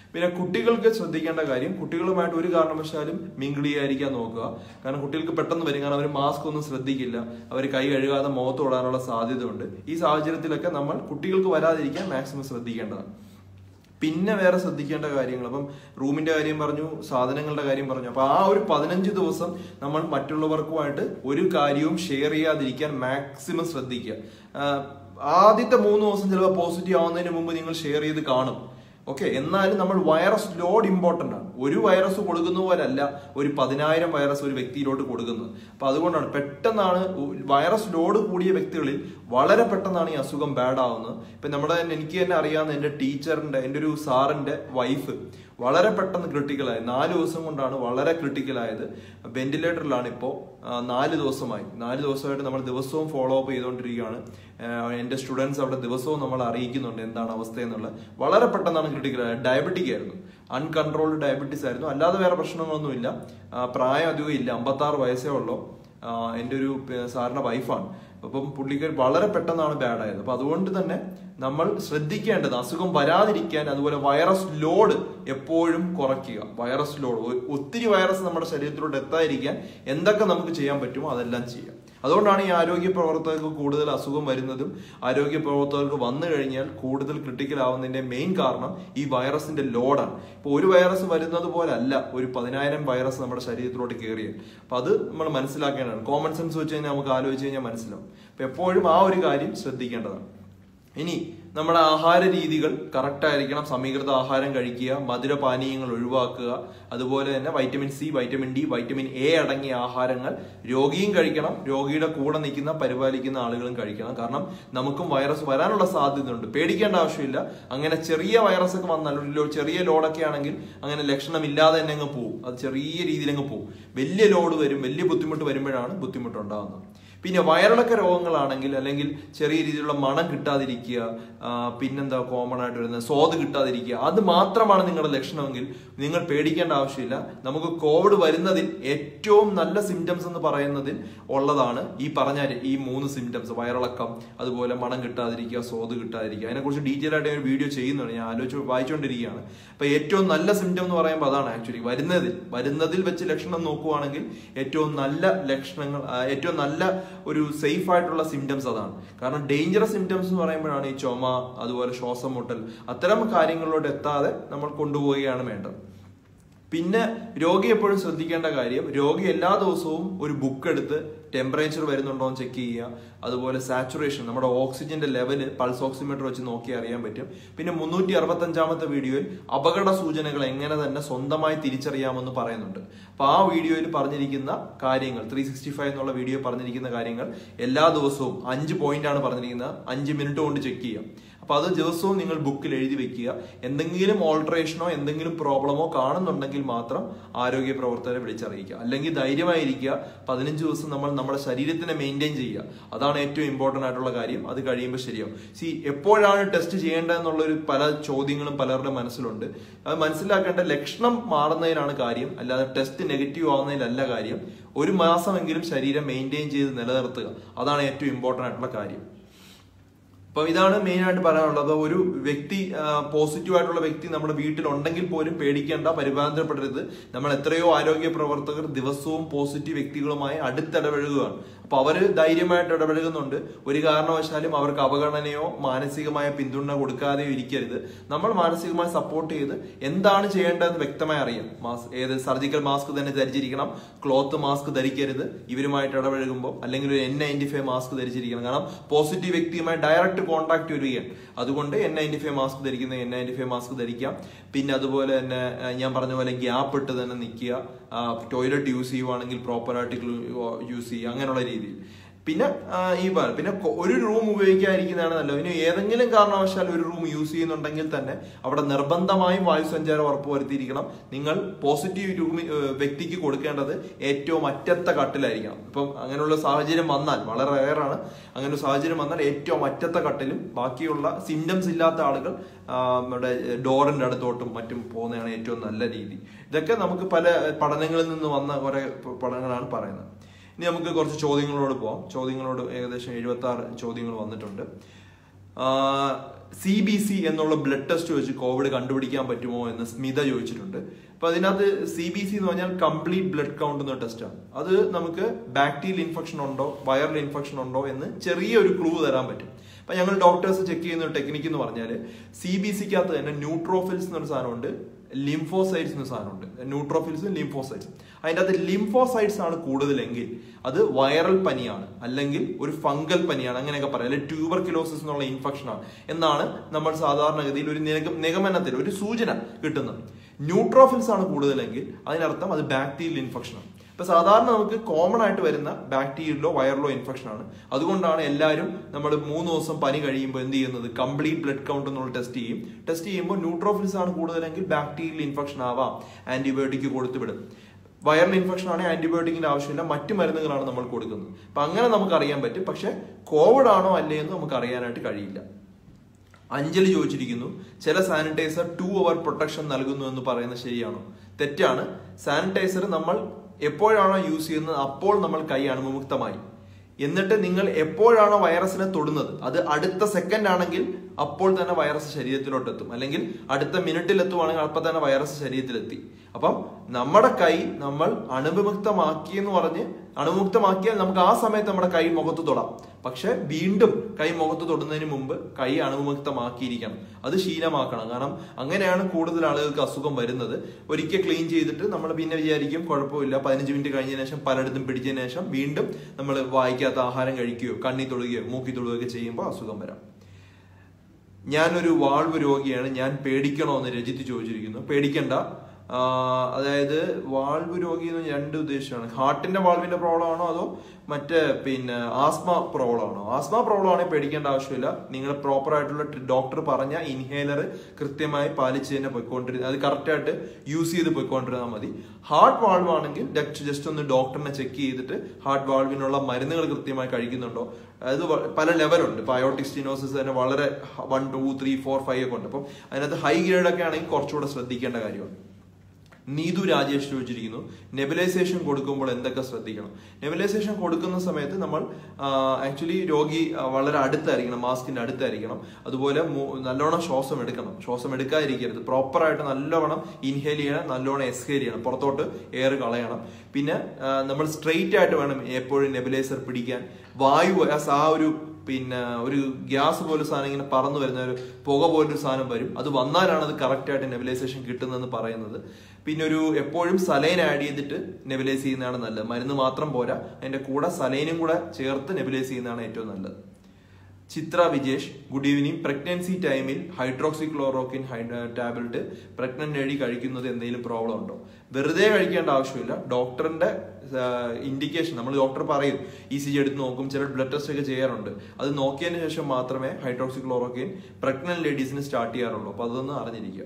[SPEAKER 1] പിന്നെ കുട്ടികൾക്ക് ശ്രദ്ധിക്കേണ്ട കാര്യം കുട്ടികളുമായിട്ട് ഒരു കാരണവശാലും മിങ്കിൾ ചെയ്യാതിരിക്കാൻ നോക്കുക കാരണം കുട്ടികൾക്ക് പെട്ടെന്ന് വരും കാരണം അവർ മാസ്ക് ഒന്നും ശ്രദ്ധിക്കില്ല അവർ കൈ കഴുകാതെ മുഖത്ത് തൊടാനുള്ള സാധ്യതയുണ്ട് ഈ സാഹചര്യത്തിലൊക്കെ നമ്മൾ കുട്ടികൾക്ക് വരാതിരിക്കാൻ മാക്സിമം ശ്രദ്ധിക്കേണ്ടതാണ് പിന്നെ വേറെ ശ്രദ്ധിക്കേണ്ട കാര്യങ്ങൾ അപ്പം റൂമിന്റെ കാര്യം പറഞ്ഞു സാധനങ്ങളുടെ കാര്യം പറഞ്ഞു അപ്പൊ ആ ഒരു പതിനഞ്ച് ദിവസം നമ്മൾ മറ്റുള്ളവർക്കുമായിട്ട് ഒരു കാര്യവും ഷെയർ ചെയ്യാതിരിക്കാൻ മാക്സിമം ശ്രദ്ധിക്കുക ആഹ് ആദ്യത്തെ മൂന്ന് ദിവസം ചിലപ്പോൾ പോസിറ്റീവ് ആവുന്നതിന് മുമ്പ് നിങ്ങൾ ഷെയർ ചെയ്ത് കാണും ഓക്കെ എന്നാലും നമ്മൾ വൈറസ് ലോഡ് ഇമ്പോർട്ടന്റ് ആണ് ഒരു വൈറസ് കൊടുക്കുന്ന പോലല്ല ഒരു പതിനായിരം വൈറസ് ഒരു വ്യക്തിയിലോട്ട് കൊടുക്കുന്നത് അപ്പൊ അതുകൊണ്ടാണ് പെട്ടെന്നാണ് വൈറസ് ലോഡ് കൂടിയ വ്യക്തികളിൽ വളരെ പെട്ടെന്നാണ് ഈ അസുഖം ബാഡ് ആവുന്നത് ഇപ്പൊ നമ്മുടെ തന്നെ- എനിക്ക് തന്നെ അറിയാവുന്ന എന്റെ ടീച്ചറിന്റെ എന്റെ ഒരു സാറിന്റെ വൈഫ് വളരെ പെട്ടെന്ന് ക്രിട്ടിക്കലായി നാല് ദിവസം കൊണ്ടാണ് വളരെ ക്രിട്ടിക്കലായത് വെന്റിലേറ്ററിലാണ് ഇപ്പോൾ നാല് ദിവസമായി നാല് ദിവസമായിട്ട് നമ്മൾ ദിവസവും ഫോളോ അപ്പ് ചെയ്തുകൊണ്ടിരിക്കുകയാണ് ആഹ് എന്റെ സ്റ്റുഡൻസ് അവിടെ ദിവസവും നമ്മൾ അറിയിക്കുന്നുണ്ട് എന്താണ് അവസ്ഥ എന്നുള്ളത് വളരെ പെട്ടെന്നാണ് ക്രിട്ടിക്കലായത് ഡയബറ്റിക് ആയിരുന്നു അൺകൺട്രോൾഡ് ഡയബറ്റീസ് ആയിരുന്നു അല്ലാതെ വേറെ പ്രശ്നങ്ങളൊന്നുമില്ല ആഹ് പ്രായം അധികം ഇല്ല അമ്പത്തി ആറ് വയസ്സേ ഉള്ളൂ ആഹ് എൻ്റെ ഒരു പ- സാറിന്റെ വൈഫാണ് അപ്പം പുള്ളിക്ക് വളരെ പെട്ടെന്നാണ് ബാഡ് ആയത് അപ്പൊ അതുകൊണ്ട് തന്നെ നമ്മൾ ശ്രദ്ധിക്കേണ്ടത് അസുഖം വരാതിരിക്കാൻ അതുപോലെ വൈറസ് ലോഡ് എപ്പോഴും കുറയ്ക്കുക വൈറസ് ലോഡ് ഒ- ഒത്തിരി വൈറസ് നമ്മുടെ ശരീരത്തിലോട്ട് എത്താതിരിക്കാൻ എന്തൊക്കെ നമുക്ക് ചെയ്യാൻ പറ്റുമോ അതെല്ലാം ചെയ്യാം അതുകൊണ്ടാണ് ഈ ആരോഗ്യ പ്രവർത്തകർക്ക് കൂടുതൽ അസുഖം വരുന്നതും ആരോഗ്യ പ്രവർത്തകർക്ക് വന്നു കഴിഞ്ഞാൽ കൂടുതൽ ക്രിട്ടിക്കൽ ആവുന്നതിന്റെ മെയിൻ കാരണം ഈ വൈറസിന്റെ ലോഡാണ് ഇപ്പോൾ ഒരു വൈറസ് വരുന്നത് പോലെ അല്ല ഒരു പതിനായിരം വൈറസ് നമ്മുടെ ശരീരത്തിലോട്ട് കയറിയത് അപ്പൊ അത് നമ്മൾ മനസ്സിലാക്കേണ്ടതാണ് കോമൺ സെൻസ് വെച്ച് കഴിഞ്ഞാൽ നമുക്ക് ആലോചിച്ച് കഴിഞ്ഞാൽ മനസ്സിലാവും അപ്പൊ എപ്പോഴും ആ ഒരു കാര്യം ശ്രദ്ധിക്കേണ്ടതാണ് ഇനി നമ്മുടെ ആഹാര രീതികൾ കറക്റ്റ് ആയിരിക്കണം സമീകൃത ആഹാരം കഴിക്കുക മധുരപാനീയങ്ങൾ ഒഴിവാക്കുക അതുപോലെ തന്നെ vitamin C vitamin D vitamin A അടങ്ങിയ ആഹാരങ്ങൾ രോഗിയും കഴിക്കണം രോഗിയുടെ കൂടെ നിൽക്കുന്ന പരിപാലിക്കുന്ന ആളുകളും കഴിക്കണം കാരണം നമുക്കും വൈറസ് വരാനുള്ള സാധ്യതയുണ്ട് പേടിക്കേണ്ട ആവശ്യമില്ല അങ്ങനെ ചെറിയ വൈറസ് ഒക്കെ വന്നാൽ ഒരു ലോ- ചെറിയ ലോഡൊക്കെ ആണെങ്കിൽ അങ്ങനെ ലക്ഷണമില്ലാതെ തന്നെ അങ്ങ് പോകും അത് ചെറിയ രീതിയിൽ അങ്ങ് പോകും വലിയ ലോഡ് വരും വലിയ ബുദ്ധിമുട്ട് വരുമ്പോഴാണ് ബുദ്ധിമുട്ടുണ്ടാകുന്നത് പിന്നെ വയറിളക്ക രോഗങ്ങളാണെങ്കിൽ അല്ലെങ്കിൽ ചെറിയ രീതിയിലുള്ള മണം കിട്ടാതിരിക്കുക ആ, പിന്നെന്താ കോമൺ ആയിട്ട് വരുന്നത് സ്വാദ് കിട്ടാതിരിക്കുക അത് മാത്രമാണ് നിങ്ങളുടെ ലക്ഷണമെങ്കിൽ നിങ്ങൾ പേടിക്കേണ്ട ആവശ്യമില്ല നമുക്ക് കോവിഡ് വരുന്നതിൽ ഏറ്റവും നല്ല സിംറ്റംസ് എന്ന് പറയുന്നതിൽ ഉള്ളതാണ് ഈ പറഞ്ഞ ഈ മൂന്ന് സിംറ്റംസ് വയറിളക്കം അതുപോലെ മണം കിട്ടാതിരിക്കുക സ്വാദ് കിട്ടാതിരിക്കുക അതിനെക്കുറിച്ച് ഡീറ്റെയിൽ ആയിട്ട് ഞാൻ വീഡിയോ ചെയ്യുന്നുണ്ട് ഞാൻ ആലോചിച്ച് വായിച്ചുകൊണ്ടിരിക്കുകയാണ് അപ്പൊ ഏറ്റവും നല്ല സിംറ്റം എന്ന് പറയുമ്പോൾ അതാണ് ആക്ച്വലി വരുന്നതിൽ വരുന്നതിൽ വെച്ച് ലക്ഷണം നോക്കുവാണെങ്കിൽ ഏറ്റവും നല്ല ലക്ഷണങ്ങൾ ആ, ഏറ്റവും നല്ല ഒരു സേഫ് ആയിട്ടുള്ള സിംറ്റംസ് അതാണ് കാരണം ഡേഞ്ചറസ് സിംറ്റംസ് എന്ന് പറയുമ്പോഴാണ് ഈ ചുമ അതുപോലെ ശ്വാസം മുട്ടൽ അത്തരം കാര്യങ്ങളിലോട്ട് എത്താതെ നമ്മൾ കൊണ്ടുപോവുകയാണ് വേണ്ടത് പിന്നെ രോഗി എപ്പോഴും ശ്രദ്ധിക്കേണ്ട കാര്യം രോഗി എല്ലാ ദിവസവും ഒരു ബുക്ക് എടുത്ത് ടെമ്പറേച്ചർ വരുന്നുണ്ടോ എന്ന് ചെക്ക് ചെയ്യുക അതുപോലെ സാച്ചുറേഷൻ നമ്മുടെ ഓക്സിജന്റെ ലെവല് പൾസ് ഓക്സിമീറ്റർ വെച്ച് നോക്കി അറിയാൻ പറ്റും പിന്നെ മുന്നൂറ്റി അറുപത്തി അഞ്ചാമത്തെ വീഡിയോയിൽ അപകട സൂചനകൾ എങ്ങനെ തന്നെ സ്വന്തമായി തിരിച്ചറിയാമെന്ന് പറയുന്നുണ്ട് അപ്പൊ ആ വീഡിയോയിൽ പറഞ്ഞിരിക്കുന്ന കാര്യങ്ങൾ ത്രീ സിക്സ്റ്റി ഫൈവ് എന്നുള്ള വീഡിയോ പറഞ്ഞിരിക്കുന്ന കാര്യങ്ങൾ എല്ലാ ദിവസവും അഞ്ച് പോയിന്റ് ആണ് പറഞ്ഞിരിക്കുന്നത് അഞ്ച് മിനിറ്റ് കൊണ്ട് ചെക്ക് ചെയ്യാം അപ്പൊ അത് ദിവസവും നിങ്ങൾ ബുക്കിൽ എഴുതി വെക്കുക എന്തെങ്കിലും ഓൾട്ടറേഷനോ എന്തെങ്കിലും പ്രോബ്ലമോ കാണുന്നുണ്ടെങ്കിൽ മാത്രം ആരോഗ്യ പ്രവർത്തകരെ വിളിച്ചറിയിക്കുക അല്ലെങ്കിൽ ധൈര്യമായിരിക്കുക പതിനഞ്ച് ദിവസം നമ്മൾ നമ്മുടെ ശരീരത്തിനെ മെയിൻറ്റെയിൻ ചെയ്യുക അതാണ് ഏറ്റവും ഇമ്പോർട്ടന്റ് ആയിട്ടുള്ള കാര്യം അത് കഴിയുമ്പോൾ ശരിയാവും സി എപ്പോഴാണ് ടെസ്റ്റ് ചെയ്യേണ്ടതെന്നുള്ള ഒരു പല ചോദ്യങ്ങളും പലരുടെ മനസ്സിലുണ്ട് അത് മനസ്സിലാക്കേണ്ട ലക്ഷണം മാറുന്നതിനാണ് കാര്യം അല്ലാതെ ടെസ്റ്റ് നെഗറ്റീവ് ആവുന്നതിലല്ല കാര്യം ഒരു മാസമെങ്കിലും ശരീരം മെയിൻറ്റെയിൻ ചെയ്ത് നിലനിർത്തുക അതാണ് ഏറ്റവും ഇമ്പോർട്ടന്റ് ആയിട്ടുള്ള കാര്യം അപ്പൊ ഇതാണ് മെയിൻ ആയിട്ട് പറയാനുള്ളത് ഒരു വ്യക്തി പോസിറ്റീവ് ആയിട്ടുള്ള വ്യക്തി നമ്മുടെ വീട്ടിൽ ഉണ്ടെങ്കിൽ പോലും പേടിക്കേണ്ട പരിഭ്രാന്തപ്പെടരുത് നമ്മൾ എത്രയോ ആരോഗ്യ പ്രവർത്തകർ ദിവസവും പോസിറ്റീവ് വ്യക്തികളുമായി അടുത്തിടപഴകുകയാണ് അപ്പൊ അവര് ധൈര്യമായിട്ട് ഇടപഴകുന്നുണ്ട് ഒരു കാരണവശാലും അവർക്ക് അവഗണനയോ മാനസികമായ പിന്തുണ കൊടുക്കാതെയോ ഇരിക്കരുത് നമ്മൾ മാനസികമായി സപ്പോർട്ട് ചെയ്ത് എന്താണ് ചെയ്യേണ്ടതെന്ന് വ്യക്തമായി അറിയാം മാസ് ഏത് സർജിക്കൽ മാസ്ക് തന്നെ ധരിച്ചിരിക്കണം ക്ലോത്ത് മാസ്ക് ധരിക്കരുത് ഇവരുമായിട്ട് ഇടപഴകുമ്പോൾ അല്ലെങ്കിൽ ഒരു എൻ നയൻറ്റി ഫൈവ് മാസ്ക് ധരിച്ചിരിക്കണം കാരണം പോസിറ്റീവ് വ്യക്തിയുമായി ഡയറക്റ്റ് കോൺടാക്ട് വരികയാണ് അതുകൊണ്ട് എൻ നയൻറ്റി ഫൈവ് മാസ്ക് ധരിക്കുന്ന എൻ നയൻറ്റി ഫൈവ് മാസ്ക് ധരിക്കാം പിന്നെ അതുപോലെ തന്നെ ആ, ഞാൻ പറഞ്ഞ പോലെ ഗ്യാപ്പ് ഇട്ട് തന്നെ നിൽക്കുക ടോയ്ലറ്റ് യൂസ് ചെയ്യുവാണെങ്കിൽ പ്രോപ്പറായിട്ട് യൂസ് ചെയ്യുക അങ്ങനെയുള്ള രീതിയിൽ പിന്നെ ആ, ഈ പറ പിന്നെ കൊ- ഒരു റൂം ഉപയോഗിക്കാതിരിക്കുന്നതാണ് നല്ലത് ഇനി ഏതെങ്കിലും കാരണവശാൽ ഒരു റൂം യൂസ് ചെയ്യുന്നുണ്ടെങ്കിൽ തന്നെ അവിടെ നിർബന്ധമായും വായുസഞ്ചാരം ഉറപ്പുവരുത്തിയിരിക്കണം നിങ്ങൾ പോസിറ്റീവ് റൂമി ഏഹ് വ്യക്തിക്ക് കൊടുക്കേണ്ടത് ഏറ്റവും അറ്റത്തെ കട്ടിലായിരിക്കണം ഇപ്പം അങ്ങനെയുള്ള സാഹചര്യം വന്നാൽ വളരെ റയറാണ് അങ്ങനെ ഒരു സാഹചര്യം വന്നാൽ ഏറ്റവും അറ്റത്തെ കട്ടിലും ബാക്കിയുള്ള സിംറ്റംസ് ഇല്ലാത്ത ആളുകൾ ആ, നമ്മുടെ ഡോറിന്റെ അടുത്തോട്ടും മറ്റും പോകുന്നതാണ് ഏറ്റവും നല്ല രീതി ഇതൊക്കെ നമുക്ക് പല പഠനങ്ങളിൽ നിന്ന് വന്ന കുറെ പഠനങ്ങളാണ് പറയുന്നത് ഇനി നമുക്ക് കുറച്ച് ചോദ്യങ്ങളോട് പോവാം ചോദ്യങ്ങളോട് ഏകദേശം എഴുപത്തി ആറ് ചോദ്യങ്ങൾ വന്നിട്ടുണ്ട് സി ബി സി എന്നുള്ള ബ്ലഡ് ടെസ്റ്റ് വെച്ച് കോവിഡ് കണ്ടുപിടിക്കാൻ പറ്റുമോ എന്ന് സ്മിത ചോദിച്ചിട്ടുണ്ട് അപ്പൊ അതിനകത്ത് സി ബി സി എന്ന് പറഞ്ഞാൽ കംപ്ലീറ്റ് ബ്ലഡ് കൗണ്ട് എന്ന ടെസ്റ്റാണ് അത് നമുക്ക് ബാക്ടീരിയൽ ഇൻഫെക്ഷൻ ഉണ്ടോ വൈറൽ ഇൻഫെക്ഷൻ ഉണ്ടോ എന്ന് ചെറിയൊരു ക്ലൂ തരാൻ പറ്റും അപ്പൊ ഞങ്ങൾ ഡോക്ടേഴ്സ് ചെക്ക് ചെയ്യുന്ന ഒരു ടെക്നിക്ക് എന്ന് പറഞ്ഞാൽ സി ബി സിക്കകത്ത് തന്നെ ന്യൂട്രോഫിൽസ് എന്നൊരു സാധനമുണ്ട് ലിംഫോസൈറ്റ്സ് എന്ന സാധനമുണ്ട് ന്യൂട്രോഫിൽസും ലിംഫോസൈറ്റ്സും അതിൻ്റെ അകത്ത് ലിംഫോസൈറ്റ്സ് ആണ് കൂടുതലെങ്കിൽ അത് വൈറൽ പനിയാണ് അല്ലെങ്കിൽ ഒരു ഫംഗൽ പനിയാണ് അങ്ങനെയൊക്കെ പറയാം അല്ലെങ്കിൽ ട്യൂബർക്യുലോസിസ് എന്നുള്ള ഇൻഫെക്ഷൻ ആണ് എന്നാണ് നമ്മൾ സാധാരണഗതിയിൽ ഒരു നിഗ- നിഗമനത്തിൽ ഒരു സൂചന കിട്ടുന്നത് ന്യൂട്രോഫിൽസ് ആണ് കൂടുതലെങ്കിൽ അതിനർത്ഥം അത് ബാക്ടീരിയൽ ഇൻഫെക്ഷൻ ആണ് ഇപ്പൊ സാധാരണ നമുക്ക് കോമൺ ആയിട്ട് വരുന്ന ബാക്ടീരിയലോ വൈറലോ ഇൻഫെക്ഷൻ ആണ് അതുകൊണ്ടാണ് എല്ലാവരും നമ്മൾ മൂന്ന് ദിവസം പനി കഴിയുമ്പോൾ എന്ത് ചെയ്യുന്നത് കംപ്ലീറ്റ് ബ്ലഡ് കൗണ്ട് എന്നുള്ള ടെസ്റ്റ് ചെയ്യും ടെസ്റ്റ് ചെയ്യുമ്പോൾ ന്യൂട്രോഫിൽസ് ആണ് കൂടുതലെങ്കിൽ ബാക്ടീരിയൽ ഇൻഫെക്ഷൻ ആവാം ആന്റിബയോട്ടിക് കൊടുത്തു വിടും വൈറൽ ഇൻഫെക്ഷൻ ആണെങ്കിൽ ആന്റിബയോട്ടിക്കിന്റെ ആവശ്യമില്ല മറ്റു മരുന്നുകളാണ് നമ്മൾ കൊടുക്കുന്നത് അപ്പൊ അങ്ങനെ നമുക്ക് അറിയാൻ പറ്റും പക്ഷെ കോവിഡ് ആണോ അല്ലേ എന്ന് നമുക്ക് അറിയാനായിട്ട് കഴിയില്ല അഞ്ജലി ചോദിച്ചിരിക്കുന്നു ചില സാനിറ്റൈസർ ടു അവർ പ്രൊട്ടക്ഷൻ നൽകുന്നു എന്ന് പറയുന്നത് ശരിയാണോ തെറ്റാണ് സാനിറ്റൈസർ നമ്മൾ എപ്പോഴാണോ യൂസ് ചെയ്യുന്നത് അപ്പോൾ നമ്മൾ കൈ അണുവിമുക്തമായി എന്നിട്ട് നിങ്ങൾ എപ്പോഴാണോ വൈറസിനെ തൊടുന്നത് അത് അടുത്ത സെക്കൻഡ് ആണെങ്കിൽ അപ്പോൾ തന്നെ വൈറസ് ശരീരത്തിലോട്ട് എത്തും അല്ലെങ്കിൽ അടുത്ത മിനിറ്റിൽ എത്തുവാണെങ്കിൽ അപ്പം തന്നെ വൈറസ് ശരീരത്തിലെത്തി അപ്പം നമ്മുടെ കൈ നമ്മൾ അണുവിമുക്തമാക്കി എന്ന് പറഞ്ഞ് അണുവിമുക്തമാക്കിയാൽ നമുക്ക് ആ സമയത്ത് നമ്മുടെ കൈ മുഖത്ത് തൊടാം പക്ഷെ വീണ്ടും കൈ മുഖത്ത് തൊടുന്നതിന് മുമ്പ് കൈ അണുവിമുക്തമാക്കിയിരിക്കണം അത് ശീലമാക്കണം കാരണം അങ്ങനെയാണ് കൂടുതൽ ആളുകൾക്ക് അസുഖം വരുന്നത് ഒരിക്കൽ ക്ലീൻ ചെയ്തിട്ട് നമ്മൾ പിന്നെ വിചാരിക്കും കുഴപ്പമില്ല പതിനഞ്ച് മിനിറ്റ് കഴിഞ്ഞതിന് ശേഷം പലയിടത്തും പിടിച്ചതിന് ശേഷം വീണ്ടും നമ്മൾ വായിക്കാത്ത ആഹാരം കഴിക്കുകയോ കണ്ണി തൊടുകയോ മൂക്കി തൊടുകയോ ചെയ്യുമ്പോൾ അസുഖം വരാം ഞാനൊരു വാൾവ് രോഗിയാണ് ഞാൻ പേടിക്കണോ എന്ന് രജിത്ത് ചോദിച്ചിരിക്കുന്നു പേടിക്കണ്ട ആ, അതായത് വാൾവ് രോഗി എന്ന് രണ്ട് ഉദ്ദേശമാണ് ഹാർട്ടിന്റെ വാൾവിന്റെ പ്രോബ്ലം ആണോ അതോ മറ്റേ പിന്നെ ആസ്മ പ്രോബ്ലം ആണോ ആസ്മ പ്രോബ്ലം ആണെങ്കിൽ പേടിക്കേണ്ട ആവശ്യമില്ല നിങ്ങൾ പ്രോപ്പർ ആയിട്ടുള്ള ഡോക്ടർ പറഞ്ഞ ഇൻഹേലർ കൃത്യമായി പാലിച്ച് തന്നെ പോയിക്കൊണ്ടിരുന്നത് അത് കറക്റ്റ് ആയിട്ട് യൂസ് ചെയ്ത് പോയിക്കൊണ്ടിരുന്നാൽ മതി ഹാർട്ട് വാൾവ് ആണെങ്കിൽ ജസ്റ്റ് ഒന്ന് ഡോക്ടറിനെ ചെക്ക് ചെയ്തിട്ട് ഹാർട്ട് വാൾവിനുള്ള മരുന്നുകൾ കൃത്യമായി കഴിക്കുന്നുണ്ടോ അത് വ- പല ലെവലുണ്ട് ഇപ്പൊ അയോട്ടിക് സ്റ്റിനോസിസ് തന്നെ വളരെ one two three four five ഒക്കെ ഉണ്ട് അപ്പം അതിനകത്ത് ഹൈ ഗ്രേഡ് ഒക്കെ ആണെങ്കിൽ കുറച്ചുകൂടെ ശ്രദ്ധിക്കേണ്ട കാര്യമാണ് നീതു രാജേഷ് ചോദിച്ചിരിക്കുന്നു നെബിലൈസേഷൻ കൊടുക്കുമ്പോൾ എന്തൊക്കെ ശ്രദ്ധിക്കണം നെബിലൈസേഷൻ കൊടുക്കുന്ന സമയത്ത് നമ്മൾ ആക്ച്വലി രോഗി ആ, വളരെ അടുത്തായിരിക്കണം മാസ്കിന്റെ അടുത്തായിരിക്കണം അതുപോലെ മു- നല്ലോണം ശ്വാസം എടുക്കണം ശ്വാസം എടുക്കാതിരിക്കരുത് പ്രോപ്പറായിട്ട് നല്ലവണ്ണം ഇൻഹേൽ ചെയ്യണം നല്ലോണം എക്സ്ഹേൽ ചെയ്യണം പുറത്തോട്ട് എയർ കളയണം പിന്നെ ആ, നമ്മൾ സ്ട്രെയിറ്റ് ആയിട്ട് വേണം എപ്പോഴും നെബിലൈസർ പിടിക്കാൻ വായു ആ- ആ ഒരു പിന്നെ ഒരു ഗ്യാസ് പോലെ സാധനം ഇങ്ങനെ പറന്നു വരുന്ന ഒരു പുക പോലൊരു സാധനം വരും അത് വന്നാലാണ് അത് കറക്റ്റ് ആയിട്ട് നെബിലൈസേഷൻ കിട്ടുന്നതെന്ന് പറയുന്നത് പിന്നെ ഒരു എപ്പോഴും സലൈൻ ആഡ് ചെയ്തിട്ട് നെബിലൈസ് ചെയ്യുന്നതാണ് നല്ലത് മരുന്ന് മാത്രം പോരാ അതിന്റെ കൂടെ സലൈനും കൂടെ ചേർത്ത് നെബിലൈസ് ചെയ്യുന്നതാണ് ഏറ്റവും നല്ലത് Chitra Vijesh good evening pregnancy ടൈമിൽ ഹൈഡ്രോക്സി ക്ലോറോക്കിൻ ടാബ്ലറ്റ് പ്രഗ്നന്റ് വഴി കഴിക്കുന്നത് എന്തെങ്കിലും പ്രോബ്ലം ഉണ്ടോ വെറുതെ കഴിക്കേണ്ട ആവശ്യമില്ല ഡോക്ടറിന്റെ ഇൻഡിക്കേഷൻ നമ്മൾ ഡോക്ടർ പറയും ഇ സി ജി എടുത്ത് നോക്കും ചില ബ്ലഡ് ടെസ്റ്റ് ഒക്കെ ചെയ്യാറുണ്ട് അത് നോക്കിയതിന് ശേഷം മാത്രമേ ഹൈഡ്രോക്സി ക്ലോറോക്കിൻ പ്രഗ്നന്റ് ലേഡീസിന് സ്റ്റാർട്ട് ചെയ്യാറുള്ളൂ അപ്പൊ അതൊന്ന് അറിഞ്ഞിരിക്കുക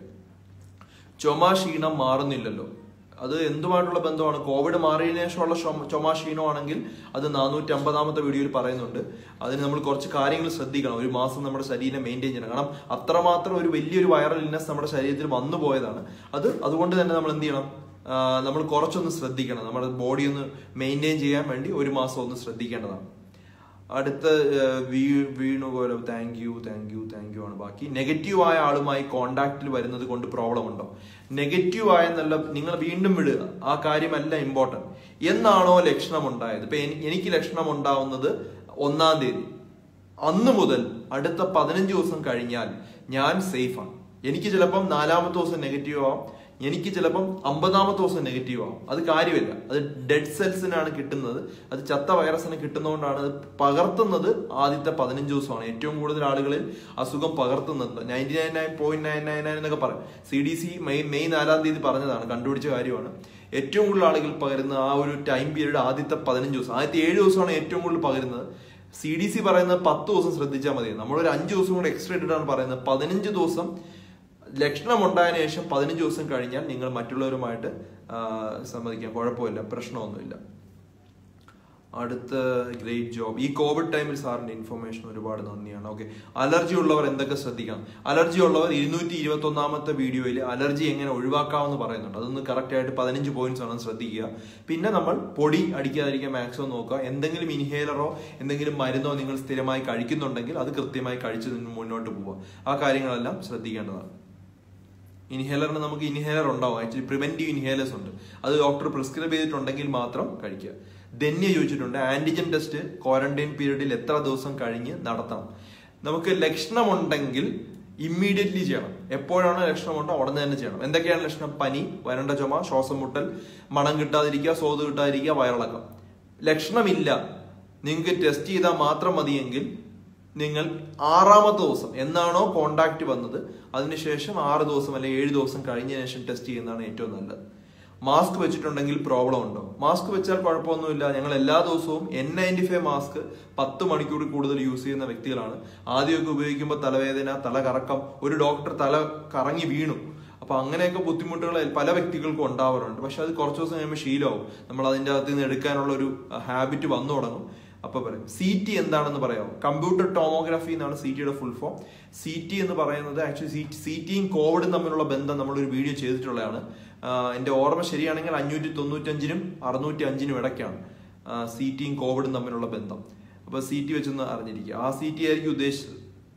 [SPEAKER 1] ചുമ ക്ഷീണം മാറുന്നില്ലല്ലോ അത് എന്തുമായിട്ടുള്ള ബന്ധമാണ് കോവിഡ് മാറിയതിനു ശേഷമുള്ള ചുമ- ചുമ ക്ഷീണമാണെങ്കിൽ അത് നാനൂറ്റി അമ്പതാമത്തെ വീഡിയോയിൽ പറയുന്നുണ്ട് അതിന് നമ്മൾ കുറച്ച് കാര്യങ്ങൾ ശ്രദ്ധിക്കണം ഒരു മാസം നമ്മുടെ ശരീരം മെയിൻറ്റെയിൻ ചെയ്യണം കാരണം അത്രമാത്രം ഒരു വലിയൊരു വൈറൽ ഇൽനെസ് നമ്മുടെ ശരീരത്തിൽ വന്നു പോയതാണ് അത് അതുകൊണ്ട് തന്നെ നമ്മൾ എന്ത് ചെയ്യണം ആ, നമ്മൾ കുറച്ചൊന്ന് ശ്രദ്ധിക്കണം നമ്മുടെ ബോഡി ഒന്ന് മെയിൻറ്റെയിൻ ചെയ്യാൻ വേണ്ടി ഒരു മാസം ഒന്ന് ശ്രദ്ധിക്കേണ്ടതാണ് അടുത്ത ഏഹ്, വീ- വീണു പോലെ thank you thank you thank you ആണ് ബാക്കി നെഗറ്റീവ് ആയ ആളുമായി കോണ്ടാക്റ്റിൽ വരുന്നത് കൊണ്ട് പ്രോബ്ലം ഉണ്ടോ നെഗറ്റീവ് ആയെന്നല്ല നിങ്ങൾ വീണ്ടും വിടുക ആ കാര്യമല്ല ഇമ്പോർട്ടന്റ് എന്നാണോ ലക്ഷണം ഉണ്ടായത് ഇപ്പൊ എനി- എനിക്ക് ലക്ഷണം ഉണ്ടാവുന്നത് ഒന്നാം തീയതി അന്ന് മുതൽ അടുത്ത പതിനഞ്ച് ദിവസം കഴിഞ്ഞാൽ ഞാൻ സേഫാണ് എനിക്ക് ചിലപ്പം നാലാമത്തെ ദിവസം നെഗറ്റീവ് ആവാം എനിക്ക് ചിലപ്പം അമ്പതാമത്തെ ദിവസം നെഗറ്റീവ് ആവും അത് കാര്യമില്ല അത് ഡെഡ് സെൽസിനാണ് കിട്ടുന്നത് അത് ചത്ത വൈറസിന് കിട്ടുന്നതുകൊണ്ടാണ് അത് പകർത്തുന്നത് ആദ്യത്തെ പതിനഞ്ച് ദിവസമാണ് ഏറ്റവും കൂടുതൽ ആളുകളിൽ അസുഖം പകർത്തുന്നത് ninety nine nine point nine nine nine എന്നൊക്കെ പറയും C D C May May നാലാം തീയതി പറഞ്ഞതാണ് കണ്ടുപിടിച്ച കാര്യമാണ് ഏറ്റവും കൂടുതൽ ആളുകൾ പകരുന്ന ആ ഒരു ടൈം പീരീഡ് ആദ്യത്തെ പതിനഞ്ച് ദിവസം ആദ്യത്തെ ഏഴ് ദിവസമാണ് ഏറ്റവും കൂടുതൽ പകരുന്നത് സി ഡി സി പറയുന്നത് പത്ത് ദിവസം ശ്രദ്ധിച്ചാൽ മതി നമ്മളൊരു അഞ്ച് ദിവസം കൂടെ എക്സ്ട്രാ ഇട്ടിട്ടാണ് പറയുന്നത് പതിനഞ്ച് ദിവസം ലക്ഷണം ഉണ്ടായതിനു ശേഷം പതിനഞ്ച് ദിവസം കഴിഞ്ഞാൽ നിങ്ങൾ മറ്റുള്ളവരുമായിട്ട് ആ, സമ്മതിക്കാം കുഴപ്പമില്ല പ്രശ്നമൊന്നുമില്ല അടുത്ത ഗ്രേറ്റ് ജോബ് ഈ കോവിഡ് ടൈമിൽ സാറിന്റെ ഇൻഫർമേഷൻ ഒരുപാട് നന്ദിയാണ് ഓക്കെ അലർജി ഉള്ളവർ എന്തൊക്കെ ശ്രദ്ധിക്കണം അലർജി ഉള്ളവർ ഇരുന്നൂറ്റി ഇരുപത്തി ഒന്നാമത്തെ വീഡിയോയിൽ അലർജി എങ്ങനെ ഒഴിവാക്കാമെന്ന് പറയുന്നുണ്ട് അതൊന്ന് കറക്റ്റ് ആയിട്ട് പതിനഞ്ച് പോയിന്റ്സ് ആണ് ശ്രദ്ധിക്കുക പിന്നെ നമ്മൾ പൊടി അടിക്കാതിരിക്കാൻ മാക്സിമം നോക്കുക എന്തെങ്കിലും ഇൻഹേലറോ എന്തെങ്കിലും മരുന്നോ നിങ്ങൾ സ്ഥിരമായി കഴിക്കുന്നുണ്ടെങ്കിൽ അത് കൃത്യമായി കഴിച്ച് നിന്ന് മുന്നോട്ട് പോവുക ആ കാര്യങ്ങളെല്ലാം ശ്രദ്ധിക്കേണ്ടതാണ് ഇൻഹേലറിന് നമുക്ക് ഇൻഹേലർ ഉണ്ടാവും ആക്ച്വലി പ്രിവെന്റീവ് ഇൻഹേലേഴ്സ് ഉണ്ട് അത് ഡോക്ടർ പ്രിസ്ക്രൈബ് ചെയ്തിട്ടുണ്ടെങ്കിൽ മാത്രം കഴിക്കുക ധന്യ ചോദിച്ചിട്ടുണ്ട് ആന്റിജൻ ടെസ്റ്റ് ക്വാറന്റൈൻ പീരീഡിൽ എത്ര ദിവസം കഴിഞ്ഞ് നടത്തണം നമുക്ക് ലക്ഷണമുണ്ടെങ്കിൽ ഇമ്മീഡിയറ്റ്ലി ചെയ്യണം എപ്പോഴാണ് ലക്ഷണമുണ്ടോ ഉടനെ തന്നെ ചെയ്യണം എന്തൊക്കെയാണ് ലക്ഷണം പനി വരണ്ട ചുമ ശ്വാസം മുട്ടൽ മണം കിട്ടാതിരിക്കുക സ്വാദ് കിട്ടാതിരിക്കുക വയറിളക്കം ലക്ഷണമില്ല നിങ്ങൾക്ക് ടെസ്റ്റ് ചെയ്താൽ മാത്രം മതിയെങ്കിൽ നിങ്ങൾ ആറാമത്തെ ദിവസം എന്നാണോ കോണ്ടാക്ട് വന്നത് അതിനുശേഷം ആറ് ദിവസം അല്ലെങ്കിൽ ഏഴ് ദിവസം കഴിഞ്ഞ ശേഷം ടെസ്റ്റ് ചെയ്യുന്നതാണ് ഏറ്റവും നല്ലത് മാസ്ക് വെച്ചിട്ടുണ്ടെങ്കിൽ പ്രോബ്ലം ഉണ്ടോ മാസ്ക് വെച്ചാൽ കുഴപ്പമൊന്നുമില്ല ഞങ്ങൾ എല്ലാ ദിവസവും എൻ നയൻറ്റി ഫൈവ് മാസ്ക് പത്ത് മണിക്കൂർ കൂടുതൽ യൂസ് ചെയ്യുന്ന വ്യക്തികളാണ് ആദ്യമൊക്കെ ഉപയോഗിക്കുമ്പോൾ തലവേദന തല കറക്കം ഒരു ഡോക്ടർ തല കറങ്ങി വീണു അപ്പൊ അങ്ങനെയൊക്കെ ബുദ്ധിമുട്ടുകൾ പല വ്യക്തികൾക്കും ഉണ്ടാവാറുണ്ട് പക്ഷെ അത് കുറച്ച് ദിവസം കഴിയുമ്പോൾ ശീലമാവും നമ്മൾ അതിൻ്റെ അകത്ത് നിന്ന് എടുക്കാനുള്ള ഒരു ഹാബിറ്റ് വന്നു തുടങ്ങും അപ്പൊ പറയും സി ടി എന്താണെന്ന് പറയാമോ കമ്പ്യൂട്ടർ ടോമോഗ്രാഫി എന്നാണ് സി ടിയുടെ ഫുൾ ഫോം സി ടി എന്ന് പറയുന്നത് ആക്ച്വലി സി ടിയും കോവിഡും തമ്മിലുള്ള ബന്ധം നമ്മളൊരു വീഡിയോ ചെയ്തിട്ടുള്ളതാണ് എന്റെ ഓർമ്മ ശരിയാണെങ്കിൽ അഞ്ഞൂറ്റി തൊണ്ണൂറ്റഞ്ചിനും അറുന്നൂറ്റി അഞ്ചിനും ഇടയ്ക്കാണ് സി ടിയും കോവിഡും തമ്മിലുള്ള ബന്ധം അപ്പൊ സി ടി വെച്ചൊന്ന് അറിഞ്ഞിരിക്കുക ആ സി ടി ആയിരിക്കും ഉദ്ദേശിച്ചത്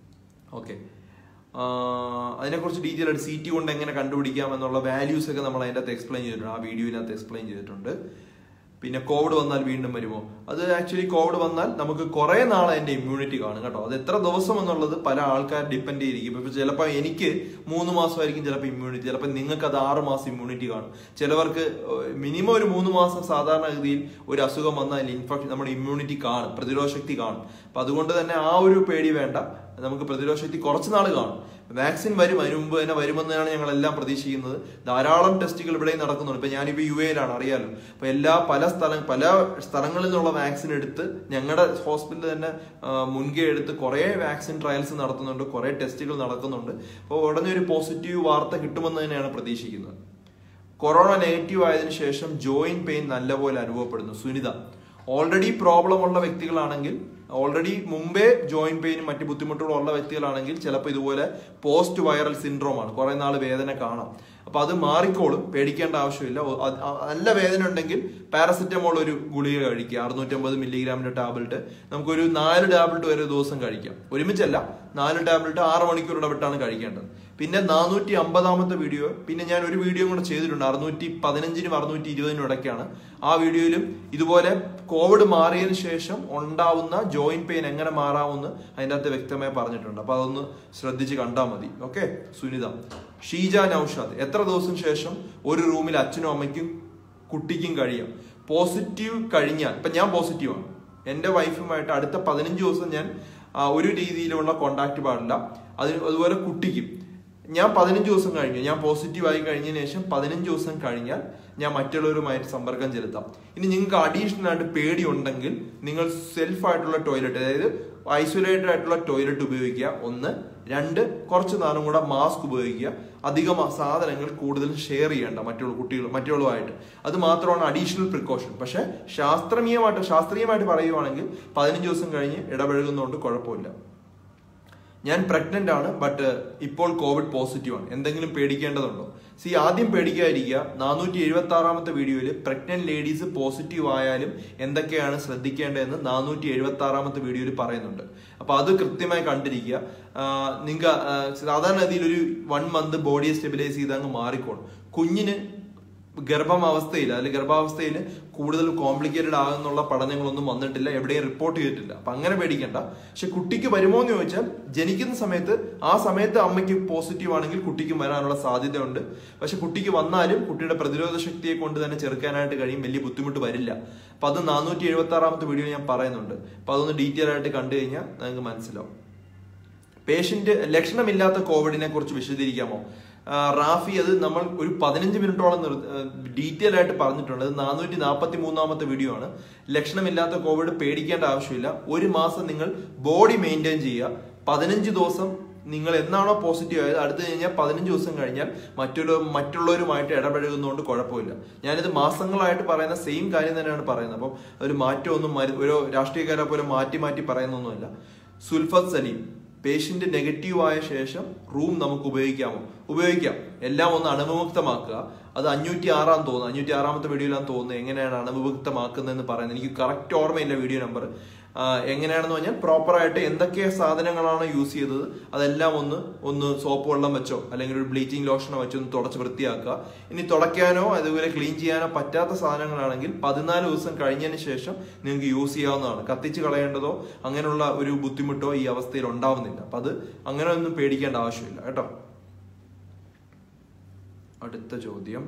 [SPEAKER 1] ഓക്കെ അതിനെക്കുറിച്ച് ഡീറ്റെയിൽ ആയിട്ട് സി ടി കൊണ്ട് എങ്ങനെ കണ്ടുപിടിക്കാം എന്നുള്ള വാല്യൂസ് ഒക്കെ നമ്മൾ അതിൻ്റെ അകത്ത് എക്സ്പ്ലെയിൻ ചെയ്തിട്ടുണ്ട് ആ വീഡിയോയിനകത്ത് എക്സ്പ്ലെയിൻ ചെയ്തിട്ടുണ്ട് പിന്നെ കോവിഡ് വന്നാൽ വീണ്ടും വരുമോ അത് ആക്ച്വലി കോവിഡ് വന്നാൽ നമുക്ക് കുറെ നാൾ അതിന്റെ ഇമ്മ്യൂണിറ്റി കാണും കേട്ടോ അത് എത്ര ദിവസം എന്നുള്ളത് പല ആൾക്കാർ ഡിപ്പെൻഡ് ചെയ്തിരിക്കും ഇപ്പൊ ചിലപ്പോൾ എനിക്ക് മൂന്ന് മാസമായിരിക്കും ചിലപ്പോൾ ഇമ്മ്യൂണിറ്റി ചിലപ്പോൾ നിങ്ങൾക്ക് അത് ആറ് മാസം ഇമ്മ്യൂണിറ്റി കാണും ചിലവർക്ക് മിനിമം ഒരു മൂന്ന് മാസം സാധാരണഗതിയിൽ ഒരു അസുഖം വന്നാൽ അതിൽ ഇൻഫെക്ഷൻ നമ്മുടെ ഇമ്മ്യൂണിറ്റി കാണും പ്രതിരോധ ശക്തി കാണും അപ്പൊ അതുകൊണ്ട് തന്നെ ആ ഒരു പേടി വേണ്ട നമുക്ക് പ്രതിരോധ ശക്തി കുറച്ച് നാൾ കാണും വാക്സിൻ വരും അതിന് മുമ്പ് തന്നെ വരുമെന്നാണ് ഞങ്ങൾ എല്ലാം പ്രതീക്ഷിക്കുന്നത് ധാരാളം ടെസ്റ്റുകൾ ഇവിടെ നടക്കുന്നുണ്ട് ഇപ്പൊ ഞാനിപ്പോ യു എയിലാണ് അറിയാലോ അപ്പൊ എല്ലാ പല സ്ഥലം പല സ്ഥലങ്ങളിൽ നിന്നുള്ള വാക്സിൻ എടുത്ത് ഞങ്ങളുടെ ഹോസ്പിറ്റലിൽ തന്നെ മുൻകൈ എടുത്ത് കുറെ വാക്സിൻ ട്രയൽസ് നടത്തുന്നുണ്ട് കുറെ ടെസ്റ്റുകൾ നടക്കുന്നുണ്ട് അപ്പോൾ ഉടനെ ഒരു പോസിറ്റീവ് വാർത്ത കിട്ടുമെന്ന് തന്നെയാണ് പ്രതീക്ഷിക്കുന്നത് കൊറോണ നെഗറ്റീവ് ആയതിനു ശേഷം ജോയിന്റ് പെയിൻ നല്ലപോലെ അനുഭവപ്പെടുന്നു സുനിത ഓൾറെഡി പ്രോബ്ലം ഉള്ള വ്യക്തികളാണെങ്കിൽ ഓൾറെഡി മുമ്പേ ജോയിന്റ് പെയിനും മറ്റ് ബുദ്ധിമുട്ടുകളും ഉള്ള വ്യക്തികളാണെങ്കിൽ ചിലപ്പോൾ ഇതുപോലെ പോസ്റ്റ് വൈറൽ സിൻഡ്രോം ആണ് കുറെ നാൾ വേദന കാണാം അപ്പൊ അത് മാറിക്കോളും പേടിക്കേണ്ട ആവശ്യമില്ല നല്ല വേദന ഉണ്ടെങ്കിൽ പാരസെറ്റമോൾ ഒരു ഗുളിക കഴിക്കുക അറുന്നൂറ്റമ്പത് മില്ലിഗ്രാമിന്റെ ടാബ്ലറ്റ് നമുക്കൊരു നാല് ടാബ്ലറ്റ് വരെ ദിവസം കഴിക്കാം ഒരുമിച്ചല്ല നാല് ടാബ്ലറ്റ് ആറ് മണിക്കൂർ ഇടവിട്ടാണ് കഴിക്കേണ്ടത് പിന്നെ നാനൂറ്റി അമ്പതാമത്തെ വീഡിയോ പിന്നെ ഞാൻ ഒരു വീഡിയോ കൂടെ ചെയ്തിട്ടുണ്ട് അറുന്നൂറ്റി പതിനഞ്ചിനും അറുന്നൂറ്റി ഇരുപതിനും ഇടയ്ക്കാണ് ആ വീഡിയോയിലും ഇതുപോലെ കോവിഡ് മാറിയതിനു ശേഷം ഉണ്ടാവുന്ന ജോയിന്റ് പെയിൻ എങ്ങനെ മാറാമെന്ന് അതിൻ്റെ അകത്ത് വ്യക്തമായി പറഞ്ഞിട്ടുണ്ട് അപ്പൊ അതൊന്ന് ശ്രദ്ധിച്ച് കണ്ടാൽ മതി ഓക്കെ സുനിത ഷീജ നൌഷാദ് എത്ര ദിവസം ശേഷം ഒരു റൂമിൽ അച്ഛനും അമ്മയ്ക്കും കുട്ടിക്കും കഴിയാം പോസിറ്റീവ് കഴിഞ്ഞാൽ ഇപ്പൊ ഞാൻ പോസിറ്റീവാണ് എൻ്റെ വൈഫുമായിട്ട് അടുത്ത പതിനഞ്ച് ദിവസം ഞാൻ ഒരു രീതിയിലുള്ള കോണ്ടാക്ട് പാടില്ല അതിന് അതുപോലെ കുട്ടിക്കും ഞാൻ പതിനഞ്ച് ദിവസം കഴിഞ്ഞു ഞാൻ പോസിറ്റീവ് ആയി കഴിഞ്ഞതിന് ശേഷം പതിനഞ്ച് ദിവസം കഴിഞ്ഞാൽ ഞാൻ മറ്റുള്ളവരുമായിട്ട് സമ്പർക്കം ചെലുത്താം ഇനി നിങ്ങൾക്ക് അഡീഷണൽ ആയിട്ട് പേടി ഉണ്ടെങ്കിൽ നിങ്ങൾ സെൽഫ് ആയിട്ടുള്ള ടോയ്ലറ്റ് അതായത് ഐസൊലേറ്റഡ് ആയിട്ടുള്ള ടോയ്ലറ്റ് ഉപയോഗിക്കുക ഒന്ന് രണ്ട് കുറച്ച് നാളും കൂടെ മാസ്ക് ഉപയോഗിക്കുക അധികം സാധനങ്ങൾ കൂടുതൽ ഷെയർ ചെയ്യേണ്ട മറ്റുള്ള കുട്ടികൾ മറ്റുള്ളതുമായിട്ട് അത് മാത്രമാണ് അഡീഷണൽ പ്രിക്കോഷൻ പക്ഷെ ശാസ്ത്രീയമായിട്ട് ശാസ്ത്രീയമായിട്ട് പറയുവാണെങ്കിൽ പതിനഞ്ച് ദിവസം കഴിഞ്ഞ് ഇടപഴകുന്നതുകൊണ്ട് കുഴപ്പമില്ല ഞാൻ പ്രഗ്നന്റ് ആണ് ബട്ട് ഇപ്പോൾ കോവിഡ് പോസിറ്റീവ് ആണ് എന്തെങ്കിലും പേടിക്കേണ്ടതുണ്ടോ സി ആദ്യം പേടിക്കാതിരിക്കുക നാനൂറ്റി എഴുപത്തി ആറാമത്തെ വീഡിയോയിൽ പ്രഗ്നന്റ് ലേഡീസ് പോസിറ്റീവ് ആയാലും എന്തൊക്കെയാണ് ശ്രദ്ധിക്കേണ്ടതെന്ന് നാനൂറ്റി എഴുപത്തി ആറാമത്തെ വീഡിയോയിൽ പറയുന്നുണ്ട് അപ്പൊ അത് കൃത്യമായി കണ്ടിരിക്കുക നിങ്ങൾക്ക് സാധാരണ രീതിയിൽ ഒരു വൺ മന്ത് ബോഡിയെ സ്റ്റെബിലൈസ് ചെയ്ത് അങ്ങ് മാറിക്കോളും കുഞ്ഞിന് ഗർഭാവസ്ഥയിൽ അല്ലെങ്കിൽ ഗർഭാവസ്ഥയിൽ കൂടുതൽ കോംപ്ലിക്കേറ്റഡ് ആകുന്നുള്ള പഠനങ്ങളൊന്നും വന്നിട്ടില്ല എവിടെയും റിപ്പോർട്ട് ചെയ്തിട്ടില്ല അപ്പൊ അങ്ങനെ പേടിക്കണ്ട പക്ഷെ കുട്ടിക്ക് വരുമോ എന്ന് ചോദിച്ചാൽ ജനിക്കുന്ന സമയത്ത് ആ സമയത്ത് അമ്മയ്ക്ക് പോസിറ്റീവ് ആണെങ്കിൽ കുട്ടിക്കും വരാനുള്ള സാധ്യതയുണ്ട് പക്ഷെ കുട്ടിക്ക് വന്നാലും കുട്ടിയുടെ പ്രതിരോധ ശക്തിയെ കൊണ്ട് തന്നെ ചെറുക്കാനായിട്ട് കഴിയും വലിയ ബുദ്ധിമുട്ട് വരില്ല അപ്പൊ അത് നാനൂറ്റി എഴുപത്തി ആറാമത്തെ വീഡിയോ ഞാൻ പറയുന്നുണ്ട് അപ്പൊ അതൊന്ന് ഡീറ്റെയിൽ ആയിട്ട് കണ്ടു കഴിഞ്ഞാൽ നിങ്ങൾക്ക് മനസ്സിലാവും പേഷ്യന്റ് ലക്ഷണമില്ലാത്ത കോവിഡിനെ കുറിച്ച് വിശദീകരിക്കാമോ റാഫി അത് നമ്മൾ ഒരു പതിനഞ്ച് മിനിറ്റോളം ഡീറ്റെയിൽ ആയിട്ട് പറഞ്ഞിട്ടുണ്ട് അത് നാനൂറ്റി നാൽപ്പത്തി മൂന്നാമത്തെ വീഡിയോ ആണ് ലക്ഷണമില്ലാത്ത കോവിഡ് പേടിക്കേണ്ട ആവശ്യമില്ല ഒരു മാസം നിങ്ങൾ ബോഡി മെയിൻറ്റെയിൻ ചെയ്യുക പതിനഞ്ച് ദിവസം നിങ്ങൾ എന്നാണോ പോസിറ്റീവ് ആയത് അടുത്ത് കഴിഞ്ഞാൽ പതിനഞ്ച് ദിവസം കഴിഞ്ഞാൽ മറ്റൊരു മറ്റുള്ളവരുമായിട്ട് ഇടപഴകുന്നതുകൊണ്ട് കുഴപ്പമില്ല ഞാനിത് മാസങ്ങളായിട്ട് പറയുന്ന സെയിം കാര്യം തന്നെയാണ് പറയുന്നത് അപ്പം ഒരു മാറ്റമൊന്നും മരു- ഒരു രാഷ്ട്രീയക്കാരെ പോലെ മാറ്റി മാറ്റി പറയുന്നൊന്നുമല്ല സുൽഫത്ത് സലീം പേഷ്യന്റ് നെഗറ്റീവ് ആയ ശേഷം റൂം നമുക്ക് ഉപയോഗിക്കാമോ ഉപയോഗിക്കാം എല്ലാം ഒന്ന് അണുവിമുക്തമാക്കുക അത് അഞ്ഞൂറ്റി ആറാം തോന്നുന്നു അഞ്ഞൂറ്റി ആറാമത്തെ വീഡിയോയിലാന്ന് തോന്നുന്നത് എങ്ങനെയാണ് അണുവിമുക്തമാക്കുന്നതെന്ന് പറയുന്നത് എനിക്ക് കറക്റ്റ് ഓർമ്മയില്ല വീഡിയോ നമ്പർ എങ്ങനെയാണെന്ന് പറഞ്ഞാൽ പ്രോപ്പറായിട്ട് എന്തൊക്കെ സാധനങ്ങളാണ് യൂസ് ചെയ്തത് അതെല്ലാം ഒന്ന് ഒന്ന് സോപ്പ് വെള്ളം വെച്ചോ അല്ലെങ്കിൽ ഒരു ബ്ലീച്ചിങ് ലോഷനോ വെച്ചോ ഒന്ന് തുടച്ച് വൃത്തിയാക്കുക ഇനി തുടയ്ക്കാനോ അതുപോലെ ക്ലീൻ ചെയ്യാനോ പറ്റാത്ത സാധനങ്ങളാണെങ്കിൽ പതിനാല് ദിവസം കഴിഞ്ഞതിന് ശേഷം നിങ്ങൾക്ക് യൂസ് ചെയ്യാവുന്നതാണ് കത്തിച്ച് കളയേണ്ടതോ അങ്ങനെയുള്ള ഒരു ബുദ്ധിമുട്ടോ ഈ അവസ്ഥയിൽ ഉണ്ടാവുന്നില്ല അപ്പൊ അത് അങ്ങനെ ഒന്നും പേടിക്കേണ്ട ആവശ്യമില്ല കേട്ടോ അടുത്ത ചോദ്യം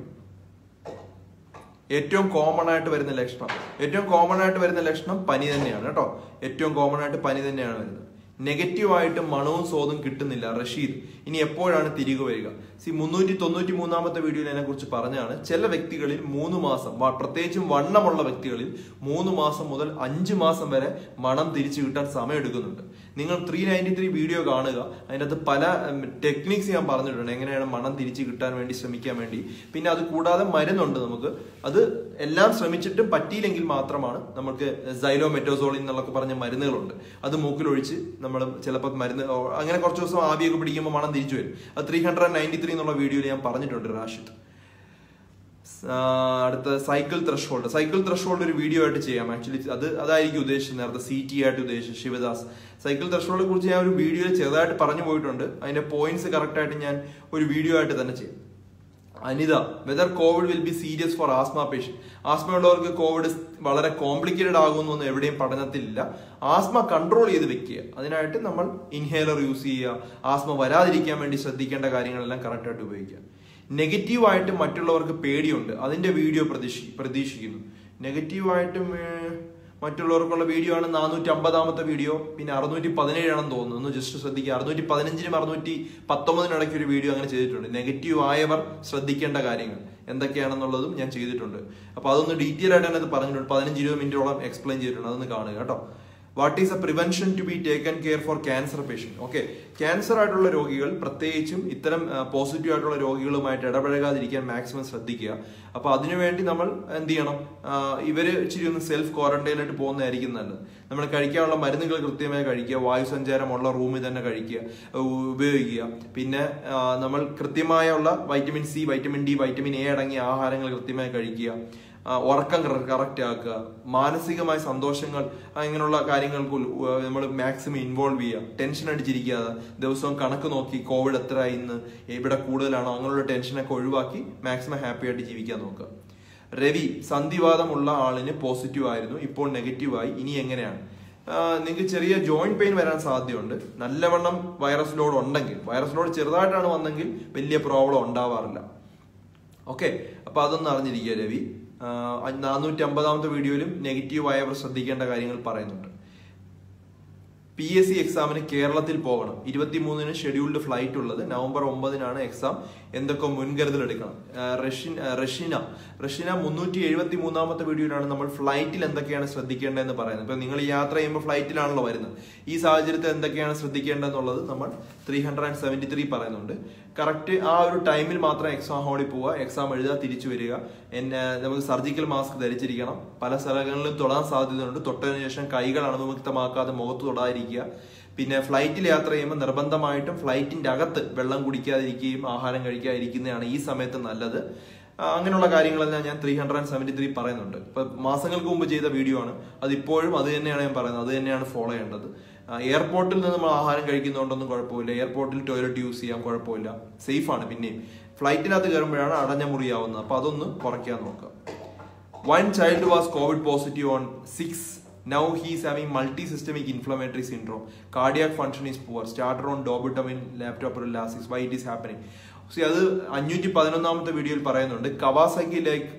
[SPEAKER 1] ഏറ്റവും കോമൺ ആയിട്ട് വരുന്ന ലക്ഷണം ഏറ്റവും കോമൺ ആയിട്ട് വരുന്ന ലക്ഷണം പനി തന്നെയാണ് കേട്ടോ ഏറ്റവും കോമൺ ആയിട്ട് പനി തന്നെയാണ് വരുന്നത് നെഗറ്റീവ് ആയിട്ട് മണവും സ്വാദും കിട്ടുന്നില്ല റഷീദ് ഇനി എപ്പോഴാണ് തിരികെ വരിക സി മുന്നൂറ്റി തൊണ്ണൂറ്റി മൂന്നാമത്തെ വീഡിയോയിൽ അതിനെ കുറിച്ച് പറഞ്ഞാണ് ചില വ്യക്തികളിൽ മൂന്ന് മാസം വ- പ്രത്യേകിച്ചും വണ്ണമുള്ള വ്യക്തികളിൽ മൂന്ന് മാസം മുതൽ അഞ്ച് മാസം വരെ മണം തിരിച്ചു കിട്ടാൻ സമയമെടുക്കുന്നുണ്ട് നിങ്ങൾ ത്രീ നയൻറ്റി ത്രീ വീഡിയോ കാണുക അതിനകത്ത് പല ടെക്നിക്സ് ഞാൻ പറഞ്ഞിട്ടുണ്ട് എങ്ങനെയാണ് മണം തിരിച്ചു കിട്ടാൻ വേണ്ടി ശ്രമിക്കാൻ വേണ്ടി പിന്നെ അത് കൂടാതെ മരുന്നുണ്ട് നമുക്ക് അത് എല്ലാം ശ്രമിച്ചിട്ടും പറ്റിയില്ലെങ്കിൽ മാത്രമാണ് നമുക്ക് സൈലോമെറ്റോസോളിൻ എന്നൊക്കെ പറഞ്ഞ മരുന്നുകളുണ്ട് അത് മൂക്കിലൊഴിച്ച് നമ്മൾ ചിലപ്പോൾ മരുന്ന് ഓ, അങ്ങനെ കുറച്ച് ദിവസം ആവിയൊക്കെ പിടിക്കുമ്പോൾ മണം തിരിച്ചു വരും അത് ത്രീ ഹൺഡ്രഡ് നയൻറ്റി ത്രീ എന്നുള്ള വീഡിയോയിൽ ഞാൻ പറഞ്ഞിട്ടുണ്ട് റാഷിദ് ആ, അടുത്ത സൈക്കിൾ ത്രഷോൾഡ് സൈക്കിൾ ത്രഷോൾഡ് ഒരു വീഡിയോ ആയിട്ട് ചെയ്യാം ആക്ച്വലി അത് അതായിരിക്കും ഉദ്ദേശിച്ചത് നേരത്തെ സി ടി ആയിട്ട് ഉദ്ദേശിച്ചത് ശിവദാസ് സൈക്കിൾ ത്രഷോൾഡിനെ കുറിച്ച് ഞാൻ ഒരു വീഡിയോയിൽ ചെറുതായിട്ട് പറഞ്ഞു പോയിട്ടുണ്ട് അതിന്റെ പോയിന്റ്സ് കറക്റ്റ് ആയിട്ട് ഞാൻ ഒരു വീഡിയോ ആയിട്ട് തന്നെ ചെയ്യും Anitha whether Covid will be serious for asthma patient asthma ഉള്ളവർക്ക് കോവിഡ് വളരെ കോംപ്ലിക്കേറ്റഡ് ആകുമെന്നൊന്നും എവിടെയും പഠനത്തിലില്ല ആസ്മ കൺട്രോൾ ചെയ്ത് വെക്കുക അതിനായിട്ട് നമ്മൾ ഇൻഹേലർ യൂസ് ചെയ്യുക ആസ്മ വരാതിരിക്കാൻ വേണ്ടി ശ്രദ്ധിക്കേണ്ട കാര്യങ്ങളെല്ലാം കറക്റ്റ് ആയിട്ട് ഉപയോഗിക്കുക നെഗറ്റീവായിട്ട് മറ്റുള്ളവർക്ക് പേടിയുണ്ട് അതിന്റെ വീഡിയോ പ്രതീക്ഷി പ്രതീക്ഷിക്കുന്നു നെഗറ്റീവായിട്ടും മറ്റുള്ളവർക്കുള്ള വീഡിയോ ആണ് നാനൂറ്റി അമ്പതാമത്തെ വീഡിയോ പിന്നെ അറുന്നൂറ്റി പതിനേഴാണെന്ന് തോന്നുന്നു ഒന്ന് ജസ്റ്റ് ശ്രദ്ധിക്കുക അറുന്നൂറ്റി പതിനഞ്ചിനും അറുന്നൂറ്റി പത്തൊമ്പതിനും ഇടയ്ക്ക് ഒരു വീഡിയോ അങ്ങനെ ചെയ്തിട്ടുണ്ട് നെഗറ്റീവ് ആയവർ ശ്രദ്ധിക്കേണ്ട കാര്യങ്ങൾ എന്തൊക്കെയാണെന്നുള്ളതും ഞാൻ ചെയ്തിട്ടുണ്ട് അപ്പൊ അതൊന്ന് ഡീറ്റെയിൽ ആയിട്ട് തന്നെ അത് പറഞ്ഞിട്ടുണ്ട് പതിനഞ്ച് ഇരുപത് മിനിറ്റോളം എക്സ്പ്ലെയിൻ ചെയ്തിട്ടുണ്ട് അതൊന്ന് കാണുക കേട്ടോ what is a prevention to be taken care for cancer patient okay cancer ആയിട്ടുള്ള രോഗികൾ പ്രത്യേകിച്ചും ഇത്തരം പോസിറ്റീവ് ആയിട്ടുള്ള രോഗികളുമായിട്ട് ഇടപഴകാതിരിക്കാൻ മാക്സിമം ശ്രദ്ധിക്കുക അപ്പൊ അതിനുവേണ്ടി നമ്മൾ എന്ത് ചെയ്യണം ആ, ഇവര് ഇച്ചിരി ഒന്ന് സെൽഫ് ക്വാറന്റൈനായിട്ട് പോകുന്നതായിരിക്കും നല്ലത് നമ്മൾ കഴിക്കാനുള്ള മരുന്നുകൾ കൃത്യമായി കഴിക്കുക വായുസഞ്ചാരമുള്ള റൂമിൽ തന്നെ കഴിക്കുക ഉ- ഉപയോഗിക്കുക പിന്നെ ആ, നമ്മൾ കൃത്യമായുള്ള vitamin C vitamin D vitamin A അടങ്ങിയ ആഹാരങ്ങൾ കൃത്യമായി കഴിക്കുക ആ, ഉറക്കം കറക്റ്റ് ആക്കുക മാനസികമായ സന്തോഷങ്ങൾ ആ, ഇങ്ങനെയുള്ള കാര്യങ്ങൾക്ക് നമ്മൾ മാക്സിമം ഇൻവോൾവ് ചെയ്യുക ടെൻഷൻ അടിച്ചിരിക്കാതെ ദിവസവും കണക്ക് നോക്കി കോവിഡ് എത്ര ഇന്ന് ഇവിടെ കൂടുതലാണോ അങ്ങനെയുള്ള ടെൻഷനൊക്കെ ഒഴിവാക്കി മാക്സിമം ഹാപ്പി ആയിട്ട് ജീവിക്കാൻ നോക്കുക രവി സന്ധിവാദമുള്ള ആളിന് പോസിറ്റീവ് ആയിരുന്നു ഇപ്പോൾ നെഗറ്റീവ് ആയി ഇനി എങ്ങനെയാണ് നിങ്ങൾക്ക് ചെറിയ ജോയിന്റ് പെയിൻ വരാൻ സാധ്യതയുണ്ട് നല്ലവണ്ണം വൈറസ് ലോഡ് ഉണ്ടെങ്കിൽ വൈറസ് ലോഡ് ചെറുതായിട്ടാണ് വന്നെങ്കിൽ വലിയ പ്രോബ്ലം ഉണ്ടാവാറില്ല ഓക്കെ അപ്പൊ അതൊന്നും അറിഞ്ഞിരിക്കുക രവി നാനൂറ്റി അമ്പതാമത്തെ വീഡിയോയിലും നെഗറ്റീവ് ആയവർ ശ്രദ്ധിക്കേണ്ട കാര്യങ്ങൾ പറയുന്നുണ്ട് പി എസ് സി എക്സാമിന് കേരളത്തിൽ പോകണം ഇരുപത്തിമൂന്നിന് ഷെഡ്യൂൾഡ് ഫ്ലൈറ്റ് ഉള്ളത് നവംബർ ഒമ്പതിനാണ് എക്സാം എന്തൊക്കെ മുൻകരുതൽ എടുക്കണം ആ, റഷ്യൻ ആ, റഷ്യന റഷ്യന മുന്നൂറ്റി എഴുപത്തി മൂന്നാമത്തെ വീഡിയോയിലാണ് നമ്മൾ ഫ്ലൈറ്റിൽ എന്തൊക്കെയാണ് ശ്രദ്ധിക്കേണ്ടതെന്ന് പറയുന്നത് ഇപ്പൊ നിങ്ങൾ യാത്ര ചെയ്യുമ്പോൾ ഫ്ലൈറ്റിലാണല്ലോ വരുന്നത് ഈ സാഹചര്യത്തിൽ എന്തൊക്കെയാണ് ശ്രദ്ധിക്കേണ്ടതെന്നുള്ളത് നമ്മൾ three hundred and seventy three പറയുന്നുണ്ട് കറക്റ്റ് ആ ഒരു ടൈമിൽ മാത്രം എക്സാം ഹാളിൽ പോവുക എക്സാം എഴുതുക തിരിച്ചു വരിക എന്നെ നമുക്ക് സർജിക്കൽ മാസ്ക് ധരിച്ചിരിക്കണം പല സ്ഥലങ്ങളിലും തൊടാൻ സാധ്യതയുണ്ട് തൊട്ടതിനു ശേഷം കൈകൾ അണുവിമുക്തമാക്കാതെ മുഖത്ത് തൊടാതിരിക്കുക പിന്നെ ഫ്ലൈറ്റിൽ യാത്ര ചെയ്യുമ്പോൾ നിർബന്ധമായിട്ടും ഫ്ലൈറ്റിന്റെ അകത്ത് വെള്ളം കുടിക്കാതിരിക്കുകയും ആഹാരം കഴിക്കാതിരിക്കുന്നതാണ് ഈ സമയത്ത് നല്ലത് ആ, അങ്ങനെയുള്ള കാര്യങ്ങളെല്ലാം ഞാൻ three hundred and seventy three പറയുന്നുണ്ട് ഇപ്പൊ മാസങ്ങൾക്ക് മുമ്പ് ചെയ്ത വീഡിയോ ആണ് അത് ഇപ്പോഴും അത് തന്നെയാണ് ഞാൻ പറയുന്നത് അത് തന്നെയാണ് ഫോളോ ചെയ്യേണ്ടത് ആ, എയർപോർട്ടിൽ നിന്ന് നമ്മൾ ആഹാരം കഴിക്കുന്നതുകൊണ്ടൊന്നും കുഴപ്പമില്ല എയർപോർട്ടിൽ ടോയ്ലറ്റ് യൂസ് ചെയ്യാൻ കുഴപ്പമില്ല സേഫ് ആണ് പിന്നെയും ഫ്ലൈറ്റിനകത്ത് കയറുമ്പോഴാണ് അടഞ്ഞ മുറിയാവുന്നത് അപ്പൊ അതൊന്ന് കുറയ്ക്കാൻ നോക്കുക one child was Covid positive on six now he's having multi systemic inflammatory syndrome cardiac function is poor started on dobutamine laptop Lasix why it is happening see അത് അഞ്ഞൂറ്റി പതിനൊന്നാമത്തെ വീഡിയോയിൽ പറയുന്നുണ്ട് കവാസക്കി ലൈക്ക്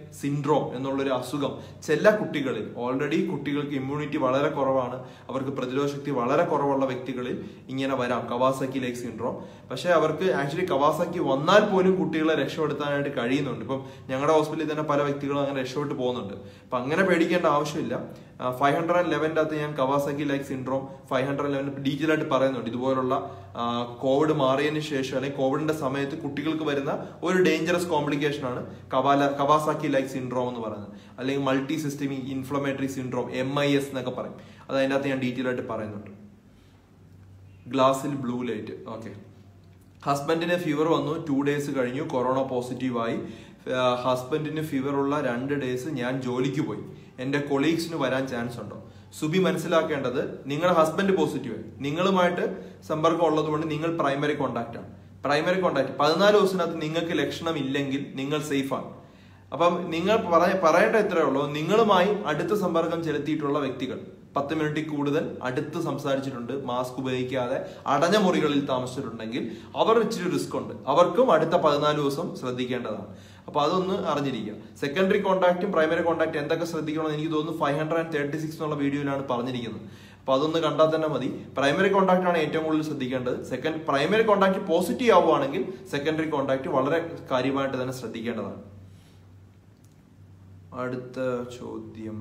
[SPEAKER 1] സിൻഡ്രോം എന്നുള്ളൊരു അസുഖം ചില കുട്ടികളിൽ ഓൾറെഡി കുട്ടികൾക്ക് ഇമ്മ്യൂണിറ്റി വളരെ കുറവാണ് അവർക്ക് പ്രതിരോധ ശക്തി വളരെ കുറവുള്ള വ്യക്തികളിൽ ഇങ്ങനെ വരാം കവാസക്കി ലൈക്ക് സിൻഡ്രോം പക്ഷേ അവർക്ക് ആക്ച്വലി കവാസക്കി വന്നാൽ പോലും കുട്ടികളെ രക്ഷപ്പെടുത്താനായിട്ട് കഴിയുന്നുണ്ട് ഇപ്പം ഞങ്ങളുടെ ഹോസ്പിറ്റലിൽ തന്നെ പല വ്യക്തികളും അങ്ങനെ രക്ഷപ്പെട്ട് പോകുന്നുണ്ട് അപ്പം അങ്ങനെ പേടിക്കേണ്ട ആവശ്യമില്ല ഫൈവ് ഹൺഡ്രഡ് ആൻഡ് ലെവൻ്റെ അകത്ത് ഞാൻ Kawasaki like syndrome five hundred eleven detail ആയിട്ട് പറയുന്നുണ്ട് ഇതുപോലുള്ള കോവിഡ് മാറിയതിന് ശേഷം അല്ലെങ്കിൽ കോവിഡിന്റെ സമയത്ത് കുട്ടികൾക്ക് വരുന്ന ഒരു ഡേഞ്ചറസ് കോംപ്ലിക്കേഷൻ ആണ് കവാല കവാസാക്കി ലൈക്ക് സിൻഡ്രോം എന്ന് പറയുന്നത് അല്ലെങ്കിൽ multi systemic inflammatory syndrome M I S എന്നൊക്കെ പറയും അത് അതിൻ്റെ അകത്ത് ഞാൻ ഡീറ്റെയിൽ ആയിട്ട് പറയുന്നുണ്ട് ഗ്ലാസിൽ ബ്ലൂ ലൈറ്റ് ഓക്കെ ഹസ്ബൻഡിന് ഫീവർ വന്നു ടു ഡേയ്സ് കഴിഞ്ഞു കൊറോണ പോസിറ്റീവായി ഹസ്ബൻഡിന് ഫീവർ ഉള്ള രണ്ട് ഡേയ്സ് ഞാൻ ജോലിക്ക് പോയി എൻ്റെ കൊളീഗ്സിന് വരാൻ ചാൻസ് ഉണ്ടോ സുബി മനസ്സിലാക്കേണ്ടത് നിങ്ങളുടെ ഹസ്ബൻഡ് പോസിറ്റീവ് നിങ്ങളുമായിട്ട് സമ്പർക്കം ഉള്ളതുകൊണ്ട് നിങ്ങൾ പ്രൈമറി കോണ്ടാക്ട് ആണ് പ്രൈമറി കോണ്ടാക്ട് പതിനാല് ദിവസത്തിനകത്ത് നിങ്ങൾക്ക് ലക്ഷണം ഇല്ലെങ്കിൽ നിങ്ങൾ സേഫാണ് അപ്പം നിങ്ങൾ പറയ പറയേണ്ട ഇത്രയേ ഉള്ളൂ നിങ്ങളുമായി അടുത്ത സമ്പർക്കം ചെലുത്തിയിട്ടുള്ള വ്യക്തികൾ പത്ത് മിനിറ്റിൽ കൂടുതൽ അടുത്ത് സംസാരിച്ചിട്ടുണ്ട് മാസ്ക് ഉപയോഗിക്കാതെ അടഞ്ഞ മുറികളിൽ താമസിച്ചിട്ടുണ്ടെങ്കിൽ അവർ ഇച്ചിരി റിസ്ക് ഉണ്ട് അവർക്കും അടുത്ത പതിനാല് ദിവസം ശ്രദ്ധിക്കേണ്ടതാണ് അപ്പൊ അതൊന്ന് അറിഞ്ഞിരിക്കുക സെക്കൻഡറി കോൺടാക്റ്റും പ്രൈമറി കോൺടാക്ട് എന്തൊക്കെ ശ്രദ്ധിക്കണമെന്ന് എനിക്ക് തോന്നുന്നു five hundred and thirty six എന്നുള്ള വീഡിയോയിലാണ് പറഞ്ഞിരിക്കുന്നത് അപ്പൊ അതൊന്ന് കണ്ടാൽ തന്നെ മതി പ്രൈമറി കോൺടാക്ട് ആണ് ഏറ്റവും കൂടുതൽ ശ്രദ്ധിക്കേണ്ടത് സെക്കൻഡ് പ്രൈമറി കോൺടാക്ട് പോസിറ്റീവ് ആവുകയാണെങ്കിൽ സെക്കൻഡറി കോൺടാക്ട് വളരെ കാര്യമായിട്ട് തന്നെ ശ്രദ്ധിക്കേണ്ടതാണ് അടുത്ത ചോദ്യം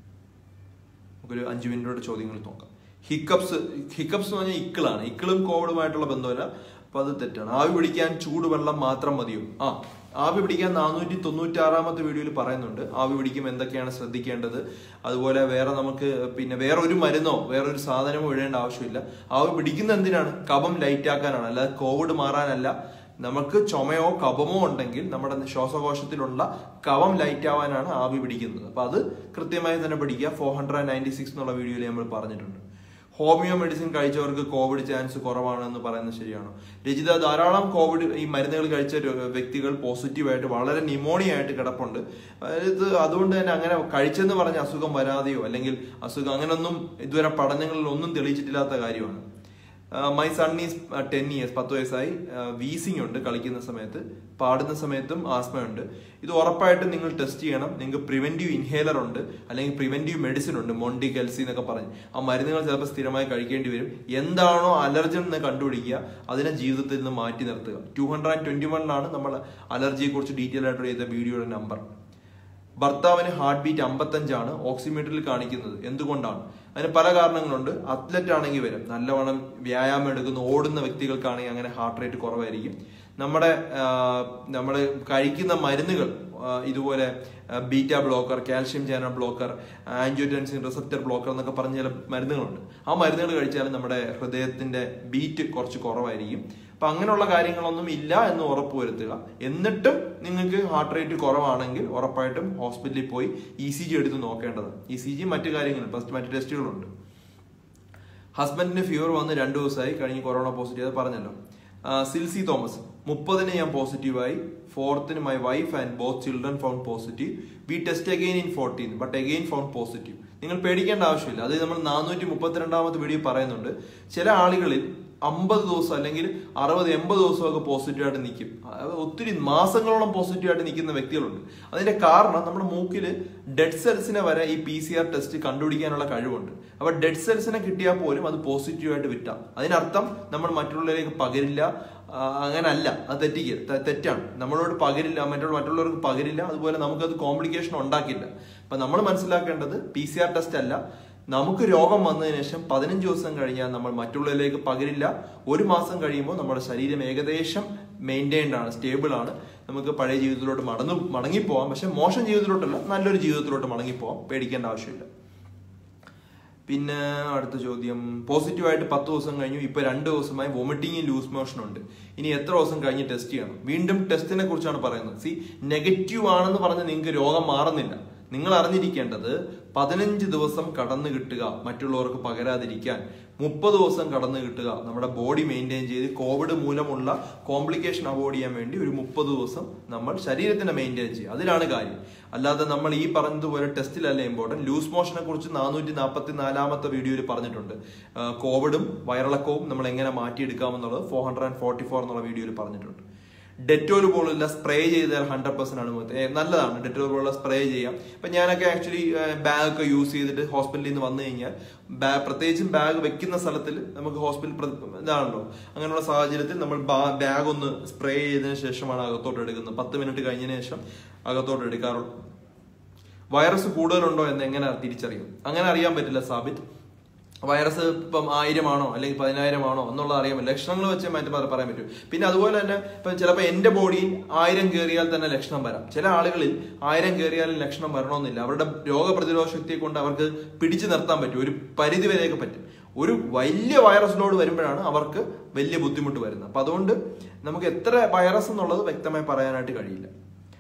[SPEAKER 1] നമുക്കൊരു അഞ്ച് മിനിറ്റോടെ ചോദ്യങ്ങൾ നോക്കാം ഹിക്കപ്സ് ഹിക്കപ്സ് എന്ന് പറഞ്ഞാൽ ഇക്കിളാണ് ഇക്കിളും കോവിഡുമായിട്ടുള്ള ബന്ധമല്ല അപ്പൊ അത് തെറ്റാണ് ആവി പിടിക്കാൻ ചൂടുവെള്ളം മാത്രം മതിയോ ആ ആവി പിടിക്കാൻ നാനൂറ്റി തൊണ്ണൂറ്റി ആറാമത്തെ വീഡിയോയിൽ പറയുന്നുണ്ട് ആവി പിടിക്കുമ്പോൾ എന്തൊക്കെയാണ് ശ്രദ്ധിക്കേണ്ടത് അതുപോലെ വേറെ നമുക്ക് പിന്നെ വേറെ ഒരു മരുന്നോ വേറെ ഒരു സാധനമോ ഇടേണ്ട ആവശ്യമില്ല ആവി പിടിക്കുന്ന എന്തിനാണ് കഫം ലൈറ്റ് ആക്കാനാണ് അല്ലാതെ കോവിഡ് മാറാനല്ല നമുക്ക് ചുമയോ കഫമോ ഉണ്ടെങ്കിൽ നമ്മുടെ ശ്വാസകോശത്തിലുള്ള കവം ലൈറ്റ് ആവാനാണ് ആവി പിടിക്കുന്നത് അപ്പൊ അത് കൃത്യമായി തന്നെ പിടിക്കുക ഫോർ ഹൺഡ്രഡ് നയൻറ്റി സിക്സ് എന്നുള്ള വീഡിയോയിൽ നമ്മൾ പറഞ്ഞിട്ടുണ്ട് ഹോമിയോ മെഡിസിൻ കഴിച്ചവർക്ക് കോവിഡ് ചാൻസ് കുറവാണെന്ന് പറയുന്നത് ശരിയാണോ രജിത ധാരാളം കോവിഡ് ഈ മരുന്നുകൾ കഴിച്ച വ്യക്തികൾ പോസിറ്റീവായിട്ട് വളരെ നിമോണിയ ആയിട്ട് കിടപ്പുണ്ട് ഇത് അതുകൊണ്ട് തന്നെ അങ്ങനെ കഴിച്ചെന്ന് പറഞ്ഞ അസുഖം വരാതെയോ അല്ലെങ്കിൽ അസുഖം അങ്ങനൊന്നും ഇതുവരെ പഠനങ്ങളിൽ ഒന്നും തെളിയിച്ചിട്ടില്ലാത്ത കാര്യമാണ് my son is ten years പത്ത് വയസ്സായി വീസിംഗ് ഉണ്ട് കളിക്കുന്ന സമയത്ത് പാടുന്ന സമയത്തും ആസ്മയുണ്ട് ഇത് ഉറപ്പായിട്ടും നിങ്ങൾ ടെസ്റ്റ് ചെയ്യണം നിങ്ങൾക്ക് പ്രിവെന്റീവ് ഇൻഹേലർ ഉണ്ട് അല്ലെങ്കിൽ പ്രിവെന്റീവ് മെഡിസിൻ ഉണ്ട് മൊണ്ടി കെൽസി എന്നൊക്കെ പറഞ്ഞ് ആ മരുന്നുകൾ ചിലപ്പോൾ സ്ഥിരമായി കഴിക്കേണ്ടി വരും എന്താണോ അലർജൻ എന്ന് കണ്ടുപിടിക്കുക അതിനെ ജീവിതത്തിൽ നിന്ന് മാറ്റി നിർത്തുക ടു ഹൺഡ്രഡ് ആൻഡ് ട്വന്റി വണ്ണിലാണ് നമ്മൾ അലർജിയെ കുറിച്ച് ഡീറ്റെയിൽ ആയിട്ട് ചെയ്ത വീഡിയോയുടെ നമ്പർ ഭർത്താവിന് ഹാർട്ട് ബീറ്റ് അമ്പത്തഞ്ചാണ് ഓക്സിമീറ്ററിൽ കാണിക്കുന്നത് എന്തുകൊണ്ടാണ് അതിന് പല കാരണങ്ങളുണ്ട് അത്ലറ്റ് ആണെങ്കിൽ വരും നല്ലവണ്ണം വ്യായാമം എടുക്കുന്ന ഓടുന്ന വ്യക്തികൾക്കാണെങ്കിൽ അങ്ങനെ ഹാർട്ട് റേറ്റ് കുറവായിരിക്കും നമ്മുടെ നമ്മൾ കഴിക്കുന്ന മരുന്നുകൾ ഇതുപോലെ beta blocker calcium channel blocker angiotensin receptor blocker എന്നൊക്കെ പറഞ്ഞ ചില മരുന്നുകളുണ്ട് ആ മരുന്നുകൾ കഴിച്ചാൽ നമ്മുടെ ഹൃദയത്തിന്റെ ബീറ്റ് കുറച്ച് കുറവായിരിക്കും അപ്പൊ അങ്ങനെയുള്ള കാര്യങ്ങളൊന്നും ഇല്ല എന്ന് ഉറപ്പുവരുത്തുക എന്നിട്ടും നിങ്ങൾക്ക് ഹാർട്ട് റേറ്റ് കുറവാണെങ്കിൽ ഉറപ്പായിട്ടും ഹോസ്പിറ്റലിൽ പോയി ഇ സി ജി എടുത്ത് നോക്കേണ്ടത് ഇ സി ജി മറ്റു കാര്യങ്ങൾ മറ്റു ടെസ്റ്റുകളുണ്ട് ഹസ്ബൻഡിന് ഫീവർ വന്ന് രണ്ടു ദിവസമായി കഴിഞ്ഞ് കൊറോണ പോസിറ്റീവ് അത് പറഞ്ഞല്ലോ സിൽസി തോമസ് മുപ്പതിന് ഞാൻ പോസിറ്റീവായി ഫോർത്തിന് my wife and both children found positive we test again in fourteen but again found positive നിങ്ങൾ പേടിക്കേണ്ട ആവശ്യമില്ല അത് നമ്മൾ നാനൂറ്റി മുപ്പത്തിരണ്ടാമത്തെ വീഡിയോ പറയുന്നുണ്ട് ചില ആളുകളിൽ അമ്പത് ദിവസം അല്ലെങ്കിൽ അറുപത് എൺപത് ദിവസമൊക്കെ പോസിറ്റീവായിട്ട് നിൽക്കും ഒത്തിരി മാസങ്ങളോളം പോസിറ്റീവായിട്ട് നിൽക്കുന്ന വ്യക്തികളുണ്ട് അതിന്റെ കാരണം നമ്മുടെ മൂക്കിൽ ഡെഡ് സെൽസിനെ വരെ ഈ പി സി ആർ ടെസ്റ്റ് കണ്ടുപിടിക്കാനുള്ള കഴിവുണ്ട് അപ്പൊ ഡെഡ് സെൽസിനെ കിട്ടിയാൽ പോലും അത് പോസിറ്റീവായിട്ട് വിറ്റാം അതിനർത്ഥം നമ്മൾ മറ്റുള്ളവരിലേക്ക് പകരില്ല അങ്ങനല്ല അത് തെറ്റിക്കുക തെറ്റാണ് നമ്മളോട് പകരില്ല മറ്റുള്ള മറ്റുള്ളവർക്ക് പകരില്ല അതുപോലെ നമുക്കത് കോംപ്ലിക്കേഷൻ ഉണ്ടാക്കില്ല അപ്പൊ നമ്മൾ മനസ്സിലാക്കേണ്ടത് പി സി ആർ ടെസ്റ്റ് അല്ല നമുക്ക് രോഗം വന്നതിന് ശേഷം പതിനഞ്ച് ദിവസം കഴിഞ്ഞാൽ നമ്മൾ മറ്റുള്ളവരിലേക്ക് പകരില്ല ഒരു മാസം കഴിയുമ്പോൾ നമ്മുടെ ശരീരം ഏകദേശം മെയിൻറ്റൈൻഡ് ആണ് സ്റ്റേബിൾ ആണ് നമുക്ക് പഴയ ജീവിതത്തിലോട്ട് മടങ്ങി മടങ്ങിപ്പോവാം പക്ഷെ മോശം ജീവിതത്തിലോട്ടല്ല നല്ലൊരു ജീവിതത്തിലോട്ട് മടങ്ങിപ്പോവാം പേടിക്കേണ്ട ആവശ്യമില്ല പിന്നെ അടുത്ത ചോദ്യം പോസിറ്റീവായിട്ട് പത്ത് ദിവസം കഴിഞ്ഞു ഇപ്പൊ രണ്ട് ദിവസമായി വൊമിറ്റിംഗ് ലൂസ് മോഷൻ ഉണ്ട് ഇനി എത്ര ദിവസം കഴിഞ്ഞ് ടെസ്റ്റ് ചെയ്യണം വീണ്ടും ടെസ്റ്റിനെ കുറിച്ചാണ് പറയുന്നത് സി നെഗറ്റീവ് ആണെന്ന് പറഞ്ഞ് നിങ്ങൾക്ക് രോഗം മാറുന്നില്ല നിങ്ങൾ അറിഞ്ഞിരിക്കേണ്ടത് പതിനഞ്ച് ദിവസം കടന്നു കിട്ടുക മറ്റുള്ളവർക്ക് പകരാതിരിക്കാൻ മുപ്പത് ദിവസം കടന്നു കിട്ടുക നമ്മുടെ ബോഡി മെയിൻറ്റെയിൻ ചെയ്ത് കോവിഡ് മൂലമുള്ള കോംപ്ലിക്കേഷൻ അവോയ്ഡ് ചെയ്യാൻ വേണ്ടി ഒരു മുപ്പത് ദിവസം നമ്മൾ ശരീരത്തിനെ മെയിൻറ്റെയിൻ ചെയ്യുക അതിലാണ് കാര്യം അല്ലാതെ നമ്മൾ ഈ പറഞ്ഞതുപോലെ ടെസ്റ്റിലല്ല ഇമ്പോർട്ടൻറ്റ് ലൂസ് മോഷനെ കുറിച്ച് നാനൂറ്റി നാൽപ്പത്തി നാലാമത്തെ വീഡിയോയിൽ പറഞ്ഞിട്ടുണ്ട് കോവിഡും വയറിളക്കവും നമ്മൾ എങ്ങനെ മാറ്റിയെടുക്കാമെന്നുള്ളത് four hundred and forty four എന്നുള്ള വീഡിയോയിൽ പറഞ്ഞിട്ടുണ്ട് ഡെറ്റോൾ പോലുള്ള സ്പ്രേ ചെയ്താൽ ഹൺഡ്രഡ് പെർസെന്റ് ആണ് മുഖത്ത്. ഏ, നല്ലതാണ് ഡെറ്റോൾ പോലുള്ള സ്പ്രേ ചെയ്യാം ഇപ്പൊ ഞാനൊക്കെ ആക്ച്വലി ബാഗ് ഒക്കെ യൂസ് ചെയ്തിട്ട് ഹോസ്പിറ്റലിൽ നിന്ന് വന്നു കഴിഞ്ഞാൽ ബാഗ് പ്രത്യേകിച്ചും ബാഗ് വെക്കുന്ന സ്ഥലത്തിൽ നമുക്ക് ഹോസ്പിറ്റൽ പ്ര- ഇതാണല്ലോ അങ്ങനെയുള്ള സാഹചര്യത്തിൽ നമ്മൾ ബാഗ് ഒന്ന് സ്പ്രേ ചെയ്തതിനു ശേഷമാണ് അകത്തോട്ട് എടുക്കുന്നത് പത്ത് മിനിറ്റ് കഴിഞ്ഞതിന് ശേഷം അകത്തോട്ട് എടുക്കാറുള്ളൂ വൈറസ് കൂടുതലുണ്ടോ എന്ന് എങ്ങനെ തിരിച്ചറിയും അങ്ങനെ അറിയാൻ പറ്റില്ല സാബിത്ത് വൈറസ് ഇപ്പം ആയിരമാണോ അല്ലെങ്കിൽ പതിനായിരമാണോ എന്നുള്ളത് അറിയാൻ പറ്റില്ല ലക്ഷണങ്ങൾ വെച്ച് മറ്റു പറ- പറയാൻ പറ്റും പിന്നെ അതുപോലെ തന്നെ ഇപ്പം ചിലപ്പോൾ എന്റെ ബോഡിയിൽ ആയിരം കയറിയാൽ തന്നെ ലക്ഷണം വരാം ചില ആളുകളിൽ ആയിരം കയറിയാലും ലക്ഷണം വരണമെന്നില്ല അവരുടെ രോഗപ്രതിരോധ ശക്തിയെ കൊണ്ട് അവർക്ക് പിടിച്ചു നിർത്താൻ പറ്റും ഒരു പരിധി വരെയൊക്കെ പറ്റും ഒരു വലിയ വൈറസ് ലോഡ് വരുമ്പോഴാണ് അവർക്ക് വലിയ ബുദ്ധിമുട്ട് വരുന്നത് അപ്പൊ അതുകൊണ്ട് നമുക്ക് എത്ര വൈറസ് എന്നുള്ളത് വ്യക്തമായി പറയാനായിട്ട് കഴിയില്ല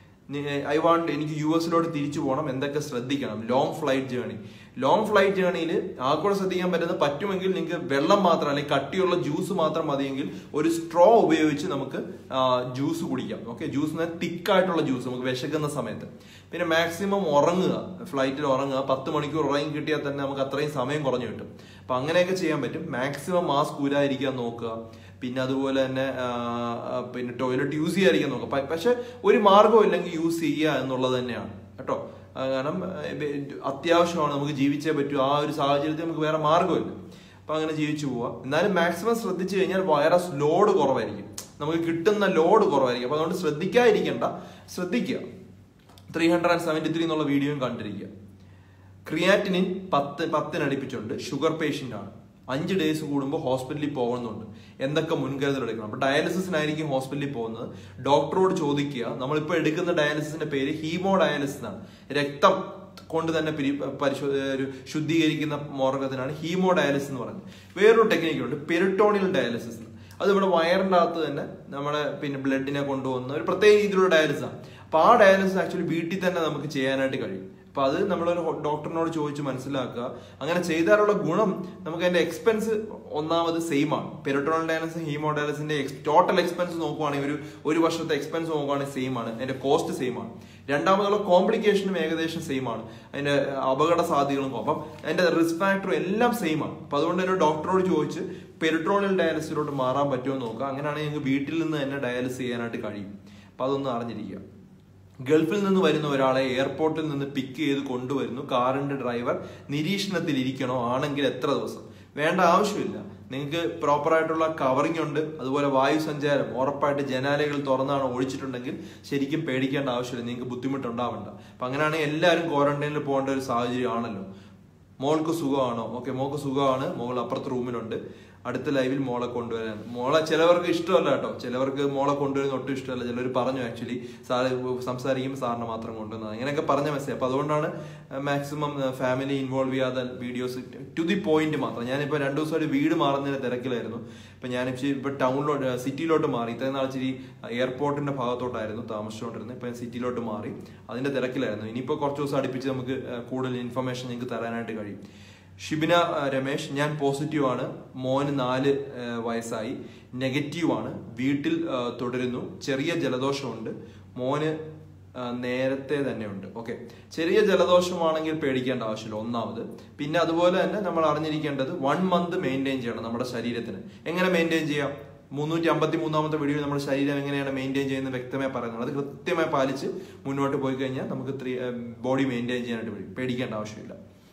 [SPEAKER 1] ഐ വാണ്ട് എനിക്ക് യു എസിലോട്ട് തിരിച്ചു പോകണം എന്തൊക്കെ ശ്രദ്ധിക്കണം long flight journey long flight ജേണിയിൽ ആകെ ശ്രദ്ധിക്കാൻ പറ്റുന്നത് പറ്റുമെങ്കിൽ നിങ്ങൾക്ക് വെള്ളം മാത്രം അല്ലെങ്കിൽ കട്ടിയുള്ള ജ്യൂസ് മാത്രം മതിയെങ്കിൽ ഒരു സ്ട്രോ ഉപയോഗിച്ച് നമുക്ക് ജ്യൂസ് കുടിക്കാം ഓക്കെ ജ്യൂസ് തിക്കായിട്ടുള്ള ജ്യൂസ് നമുക്ക് വിശക്കുന്ന സമയത്ത് പിന്നെ മാക്സിമം ഉറങ്ങുക ഫ്ലൈറ്റിൽ ഉറങ്ങുക പത്ത് മണിക്കൂർ ഉറങ്ങി കിട്ടിയാൽ തന്നെ നമുക്ക് അത്രയും സമയം കുറഞ്ഞു കിട്ടും അപ്പൊ അങ്ങനെയൊക്കെ ചെയ്യാൻ പറ്റും മാക്സിമം മാസ്ക് ഊരാതിരിക്കാൻ നോക്കുക പിന്നെ അതുപോലെ തന്നെ ആ, ആ, പിന്നെ ടോയ്ലറ്റ് യൂസ് ചെയ്യാതിരിക്കാൻ നോക്കുക പ- പക്ഷെ ഒരു മാർഗവും ഇല്ലെങ്കിൽ യൂസ് ചെയ്യുക എന്നുള്ളത് തന്നെയാണ് കേട്ടോ ആ, കാരണം ആ, ബെ- അത്യാവശ്യമാണ് നമുക്ക് ജീവിച്ചേ പറ്റൂ ആ ഒരു സാഹചര്യത്തിൽ നമുക്ക് വേറെ മാർഗമില്ല അപ്പൊ അങ്ങനെ ജീവിച്ചു പോവാം എന്നാലും മാക്സിമം ശ്രദ്ധിച്ചു കഴിഞ്ഞാൽ വൈറസ് ലോഡ് കുറവായിരിക്കും നമുക്ക് കിട്ടുന്ന ലോഡ് കുറവായിരിക്കും അപ്പൊ അതുകൊണ്ട് ശ്രദ്ധിക്കാതിരിക്കണ്ട ശ്രദ്ധിക്കുക three hundred and seventy three എന്നുള്ള വീഡിയോയും കണ്ടിരിക്കുക ക്രിയാറ്റിനിൻ പത്ത് പത്തിനടുപ്പിച്ചുണ്ട് ഷുഗർ പേഷ്യന്റ് ആണ് അഞ്ച് ഡേയ്സ് കൂടുമ്പോൾ ഹോസ്പിറ്റലിൽ പോകുന്നുണ്ട് എന്തൊക്കെ മുൻകരുതൽ എടുക്കണം അപ്പൊ ഡയാലിസിസിനായിരിക്കും ഹോസ്പിറ്റലിൽ പോകുന്നത് ഡോക്ടറോട് ചോദിക്കുക നമ്മളിപ്പോൾ എടുക്കുന്ന ഡയാലിസിസിന്റെ പേര് ഹീമോ ഡയാലിസിസ് ആണ് രക്തം കൊണ്ട് തന്നെ പിരി പരിശോ ഒരു ശുദ്ധീകരിക്കുന്ന മോർഗത്തിനാണ് ഹീമോ ഡയാലിസിസ് എന്ന് പറയുന്നത് വേറൊരു ടെക്നിക്ക് ഉണ്ട് പെരിട്ടോണിയൽ ഡയാലിസിസ് അത് ഇവിടെ വയറിന്റെ അകത്ത് തന്നെ നമ്മുടെ പിന്നെ ബ്ലഡിനെ കൊണ്ടുപോകുന്ന ഒരു പ്രത്യേക രീതിയിലുള്ള ഡയാലിസിസ് ആണ് അപ്പൊ ആ ഡയാലിസിസ് ആക്ച്വലി വീട്ടിൽ തന്നെ നമുക്ക് ചെയ്യാനായിട്ട് കഴിയും അപ്പൊ അത് നമ്മളൊരു ഹോ- ഡോക്ടറിനോട് ചോദിച്ച് മനസ്സിലാക്കുക അങ്ങനെ ചെയ്താലുള്ള ഗുണം നമുക്ക് അതിന്റെ എക്സ്പെൻസ് ഒന്നാമത് സെയിം ആണ് പെരിട്ടോണൽ ഡയാലിസിസ് ഹീമോ ഡയാലിസിന്റെ ടോട്ടൽ എക്സ്പെൻസ് നോക്കുവാണെങ്കിൽ ഒരു ഒരു വർഷത്തെ എക്സ്പെൻസ് നോക്കുവാണെങ്കിൽ സെയിം ആണ് അതിന്റെ കോസ്റ്റ് സെയിം ആണ് രണ്ടാമതുള്ള കോംപ്ലിക്കേഷനും ഏകദേശം സെയിം ആണ് അതിന്റെ അപകട സാധ്യതകളും കുറവ്. അപ്പം അതിന്റെ റിസ്ക് ഫാക്ടറും എല്ലാം സെയിം ആണ് അപ്പൊ അതുകൊണ്ട് തന്നെ ഡോക്ടറോട് ചോദിച്ച് പെരിട്രോണിയൽ ഡയാലിസിലോട്ട് മാറാൻ പറ്റുമോ എന്ന് നോക്കുക അങ്ങനെയാണെങ്കിൽ ഞങ്ങൾക്ക് വീട്ടിൽ നിന്ന് തന്നെ ഡയാലിസ് ചെയ്യാനായിട്ട് കഴിയും അപ്പൊ അതൊന്ന് അറിഞ്ഞിരിക്കുക ഗൾഫിൽ നിന്ന് വരുന്ന ഒരാളെ എയർപോർട്ടിൽ നിന്ന് പിക്ക് ചെയ്ത് കൊണ്ടുവരുന്നു കാറിന്റെ ഡ്രൈവർ നിരീക്ഷണത്തിൽ ഇരിക്കണോ ആണെങ്കിൽ എത്ര ദിവസം വേണ്ട ആവശ്യമില്ല നിങ്ങൾക്ക് പ്രോപ്പർ ആയിട്ടുള്ള കവറിംഗ് ഉണ്ട് അതുപോലെ വായു സഞ്ചാരം ഉറപ്പായിട്ട് ജനാലകൾ തുറന്നാണ് ഒഴിച്ചിട്ടുണ്ടെങ്കിൽ ശരിക്കും പേടിക്കേണ്ട ആവശ്യമില്ല നിങ്ങൾക്ക് ബുദ്ധിമുട്ടുണ്ടാവണ്ട അപ്പൊ അങ്ങനെയാണെങ്കിൽ എല്ലാവരും ക്വാറന്റൈനിൽ പോകേണ്ട ഒരു സാഹചര്യം ആണല്ലോ മോൾക്ക് സുഖമാണോ ഓക്കെ മോൾക്ക് സുഖമാണ് മോൾ അപ്പുറത്തെ റൂമിലുണ്ട് അടുത്ത ലൈവിൽ മോളെ കൊണ്ടുവരാൻ മോളെ ചിലവർക്ക് ഇഷ്ടമല്ല കേട്ടോ ചിലവർക്ക് മോളെ കൊണ്ടുവരുന്ന ഒട്ടും ഇഷ്ടമല്ല ചിലർ പറഞ്ഞു ആക്ച്വലി സാറ് സംസാരിക്കുമ്പോൾ സാറിനെ മാത്രം കൊണ്ടുവന്നത് അങ്ങനെയൊക്കെ പറഞ്ഞ മെസ്സേജ് അപ്പൊ അതുകൊണ്ടാണ് മാക്സിമം ഫാമിലി ഇൻവോൾവ് ചെയ്യാതെ വീഡിയോസ് ടു ദി പോയിന്റ് മാത്രം ഞാനിപ്പോ രണ്ടു ദിവസമായിട്ട് വീട് മാറുന്നതിന് തിരക്കിലായിരുന്നു ഇപ്പൊ ഞാൻ ഇപ്പൊ ടൗണിലോട്ട് സിറ്റിയിലോട്ട് മാറി ഇത്രയും നാൾ ഇച്ചിരി എയർപോർട്ടിന്റെ ഭാഗത്തോട്ടായിരുന്നു താമസിച്ചുകൊണ്ടിരുന്നത് ഇപ്പൊ ഞാൻ സിറ്റിയിലോട്ട് മാറി അതിന്റെ തിരക്കിലായിരുന്നു ഇനിയിപ്പോ കുറച്ച് ദിവസം അടുപ്പിച്ച് നമുക്ക് ആ, കൂടുതൽ ഇൻഫർമേഷൻ നിങ്ങൾക്ക് തരാനായിട്ട് കഴിയും ഷിബിന ആ, രമേശ് ഞാൻ പോസിറ്റീവ് ആണ് മോന് നാല് ആ, വയസ്സായി നെഗറ്റീവ് ആണ് വീട്ടിൽ ആ, തുടരുന്നു ചെറിയ ജലദോഷമുണ്ട് മോന് ആ, നേരത്തെ തന്നെ ഉണ്ട് ഓക്കെ ചെറിയ ജലദോഷമാണെങ്കിൽ പേടിക്കേണ്ട ആവശ്യമില്ല ഒന്നാമത് പിന്നെ അതുപോലെ തന്നെ നമ്മൾ അറിഞ്ഞിരിക്കേണ്ടത് വൺ മന്ത് മെയിൻറ്റെയിൻ ചെയ്യണം നമ്മുടെ ശരീരത്തിന് എങ്ങനെ മെയിൻറ്റെയിൻ ചെയ്യാം മുന്നൂറ്റി അമ്പത്തി മൂന്നാമത്തെ വീഡിയോ നമ്മുടെ ശരീരം എങ്ങനെയാണ് മെയിൻറ്റെയിൻ ചെയ്യുന്നത് വ്യക്തമായി പറയുന്നത് അത് കൃത്യമായി പാലിച്ച് മുന്നോട്ട് പോയി കഴിഞ്ഞാൽ നമുക്ക് ബോഡി മെയിൻറ്റെയിൻ ചെയ്യാനായിട്ട് കഴിയും. പേടിക്കേണ്ട ആവശ്യമില്ല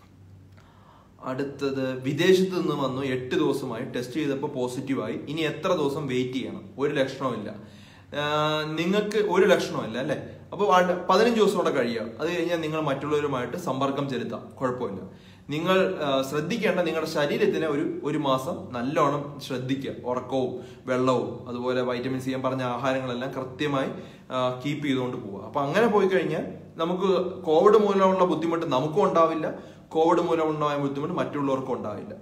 [SPEAKER 1] അടുത്തത് വിദേശത്ത് നിന്ന് വന്നു എട്ട് ദിവസമായി ടെസ്റ്റ് ചെയ്തപ്പോൾ പോസിറ്റീവായി ഇനി എത്ര ദിവസം വെയിറ്റ് ചെയ്യണം ഒരു ലക്ഷണവുമില്ല ആഹ് നിങ്ങൾക്ക് ഒരു ലക്ഷണമില്ല അല്ലെ അപ്പോൾ പതിനഞ്ച് ദിവസം കൂടെ കഴിയുക അത് കഴിഞ്ഞാൽ നിങ്ങൾ മറ്റുള്ളവരുമായിട്ട് സമ്പർക്കം ചെലുത്താം കുഴപ്പമില്ല നിങ്ങൾ ആഹ് ശ്രദ്ധിക്കേണ്ട നിങ്ങളുടെ ശരീരത്തിനെ ഒരു ഒരു മാസം നല്ലോണം ശ്രദ്ധിക്കുക ഉറക്കവും വെള്ളവും അതുപോലെ വൈറ്റമിൻ സി ഞാൻ പറഞ്ഞ ആഹാരങ്ങളെല്ലാം കൃത്യമായി കീപ്പ് ചെയ്തുകൊണ്ട് പോവുക അപ്പൊ അങ്ങനെ പോയി കഴിഞ്ഞാൽ നമുക്ക് കോവിഡ് മൂലമുള്ള ബുദ്ധിമുട്ട് നമുക്കും ഉണ്ടാവില്ല കോവിഡ് മൂലം ഉണ്ടായ ബുദ്ധിമുട്ട് മറ്റുള്ളവർക്കും ഉണ്ടാവില്ല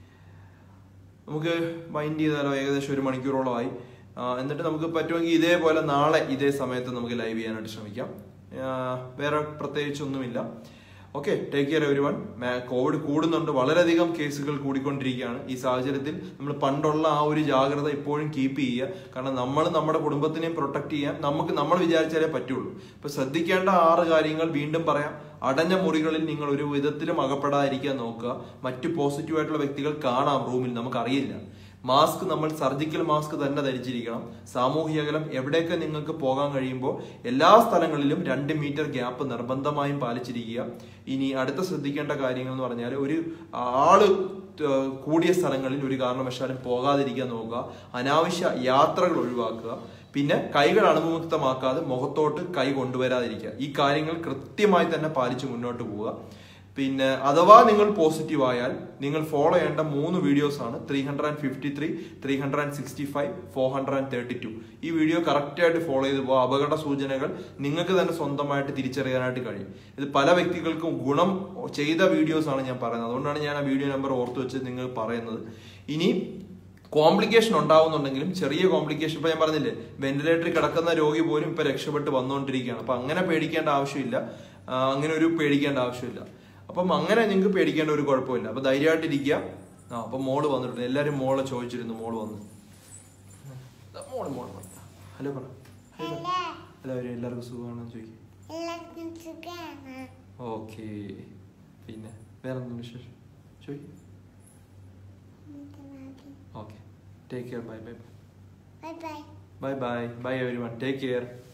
[SPEAKER 1] നമുക്ക് മൈൻഡ് ചെയ്താലോ ഏകദേശം ഒരു മണിക്കൂറോളമായി ആ, എന്നിട്ട് നമുക്ക് പറ്റുമെങ്കിൽ ഇതേപോലെ നാളെ ഇതേ സമയത്ത് നമുക്ക് ലൈവ് ചെയ്യാനായിട്ട് ശ്രമിക്കാം ആ, വേറെ പ്രത്യേകിച്ചൊന്നുമില്ല okay take care everyone covid കൂടുന്നുണ്ട് വളരെയധികം കേസുകൾ കൂടിക്കൊണ്ടിരിക്കുകയാണ് ഈ സാഹചര്യത്തിൽ നമ്മൾ പണ്ടുള്ള ആ ഒരു ജാഗ്രത ഇപ്പോഴും കീപ്പ് ചെയ്യുക കാരണം നമ്മൾ നമ്മുടെ കുടുംബത്തിനെയും പ്രൊട്ടക്ട് ചെയ്യാൻ നമുക്ക് നമ്മൾ വിചാരിച്ചാലേ പറ്റുള്ളൂ ഇപ്പൊ ശ്രദ്ധിക്കേണ്ട ആറ് കാര്യങ്ങൾ വീണ്ടും പറയാം അടഞ്ഞ മുറികളിൽ നിങ്ങൾ ഒരു വിധത്തിലും അകപ്പെടാതിരിക്കാൻ നോക്കുക മറ്റു പോസിറ്റീവ് ആയിട്ടുള്ള വ്യക്തികൾ കാണാം റൂമിൽ നമുക്കറിയില്ല മാസ്ക് നമ്മൾ സർജിക്കൽ മാസ്ക് തന്നെ ധരിച്ചിരിക്കണം സാമൂഹിക അകലം എവിടെയൊക്കെ നിങ്ങൾക്ക് പോകാൻ കഴിയുമ്പോൾ എല്ലാ സ്ഥലങ്ങളിലും രണ്ട് മീറ്റർ ഗ്യാപ്പ് നിർബന്ധമായും പാലിച്ചിരിക്കുക ഇനി അടുത്ത ശ്രദ്ധിക്കേണ്ട കാര്യങ്ങൾ എന്ന് പറഞ്ഞാൽ ഒരു ആള് ഏഹ് കൂടിയ സ്ഥലങ്ങളിൽ ഒരു കാരണവശാലും പോകാതിരിക്കാൻ നോക്കുക അനാവശ്യ യാത്രകൾ ഒഴിവാക്കുക പിന്നെ കൈകൾ അണുമുക്തമാക്കാതെ മുഖത്തോട്ട് കൈ കൊണ്ടുവരാതിരിക്കുക ഈ കാര്യങ്ങൾ കൃത്യമായി തന്നെ പാലിച്ച് മുന്നോട്ട് പോവുക പിന്നെ അഥവാ നിങ്ങൾ പോസിറ്റീവ് ആയാൽ നിങ്ങൾ ഫോളോ ചെയ്യേണ്ട മൂന്ന് വീഡിയോസ് ആണ് three hundred and fifty three three hundred and sixty five four hundred and thirty two ഈ വീഡിയോ കറക്റ്റ് ആയിട്ട് ഫോളോ ചെയ്ത് പോകുക അപകട സൂചനകൾ നിങ്ങൾക്ക് തന്നെ സ്വന്തമായിട്ട് തിരിച്ചറിയാനായിട്ട് കഴിയും ഇത് പല വ്യക്തികൾക്കും ഗുണം ചെയ്ത വീഡിയോസ് ആണ് ഞാൻ പറയുന്നത് അതുകൊണ്ടാണ് ഞാൻ ആ വീഡിയോ നമ്പർ ഓർത്ത് വെച്ച് നിങ്ങൾ പറയുന്നത് ഇനി കോംപ്ലിക്കേഷൻ ഉണ്ടാവുന്നുണ്ടെങ്കിലും ചെറിയ കോംപ്ലിക്കേഷൻ ഇപ്പൊ ഞാൻ പറഞ്ഞില്ലേ വെന്റിലേറ്ററിൽ കിടക്കുന്ന രോഗി പോലും ഇപ്പൊ രക്ഷപ്പെട്ട് വന്നുകൊണ്ടിരിക്കുകയാണ് അപ്പൊ അങ്ങനെ പേടിക്കേണ്ട ആവശ്യമില്ല ആ, അങ്ങനെ ഒരു പേടിക്കേണ്ട ആവശ്യമില്ല അപ്പം അങ്ങനെ നിങ്ങൾക്ക് പേടിക്കേണ്ട ഒരു കുഴപ്പമില്ല അപ്പൊ ധൈര്യമായിട്ടിരിക്കുക ആ അപ്പൊ മോള് വന്നിട്ടുണ്ട് എല്ലാരും മോളെ ചോദിച്ചിരുന്നു മോള് വന്ന് ദാ മോള് മോള് വന്നു. ഹലോ പറ ഹലോ പറ. എല്ലാവരും എല്ലാവർക്കും സുഖമാണെന്ന് ചോദിക്കും
[SPEAKER 2] എല്ലാവർക്കും സുഖമാണ്
[SPEAKER 1] ഓക്കെ പിന്നെ വേറെ എന്തും വിശേഷം ചോദിക്കും okay take care bye bye
[SPEAKER 2] bye bye
[SPEAKER 1] bye bye bye everyone take care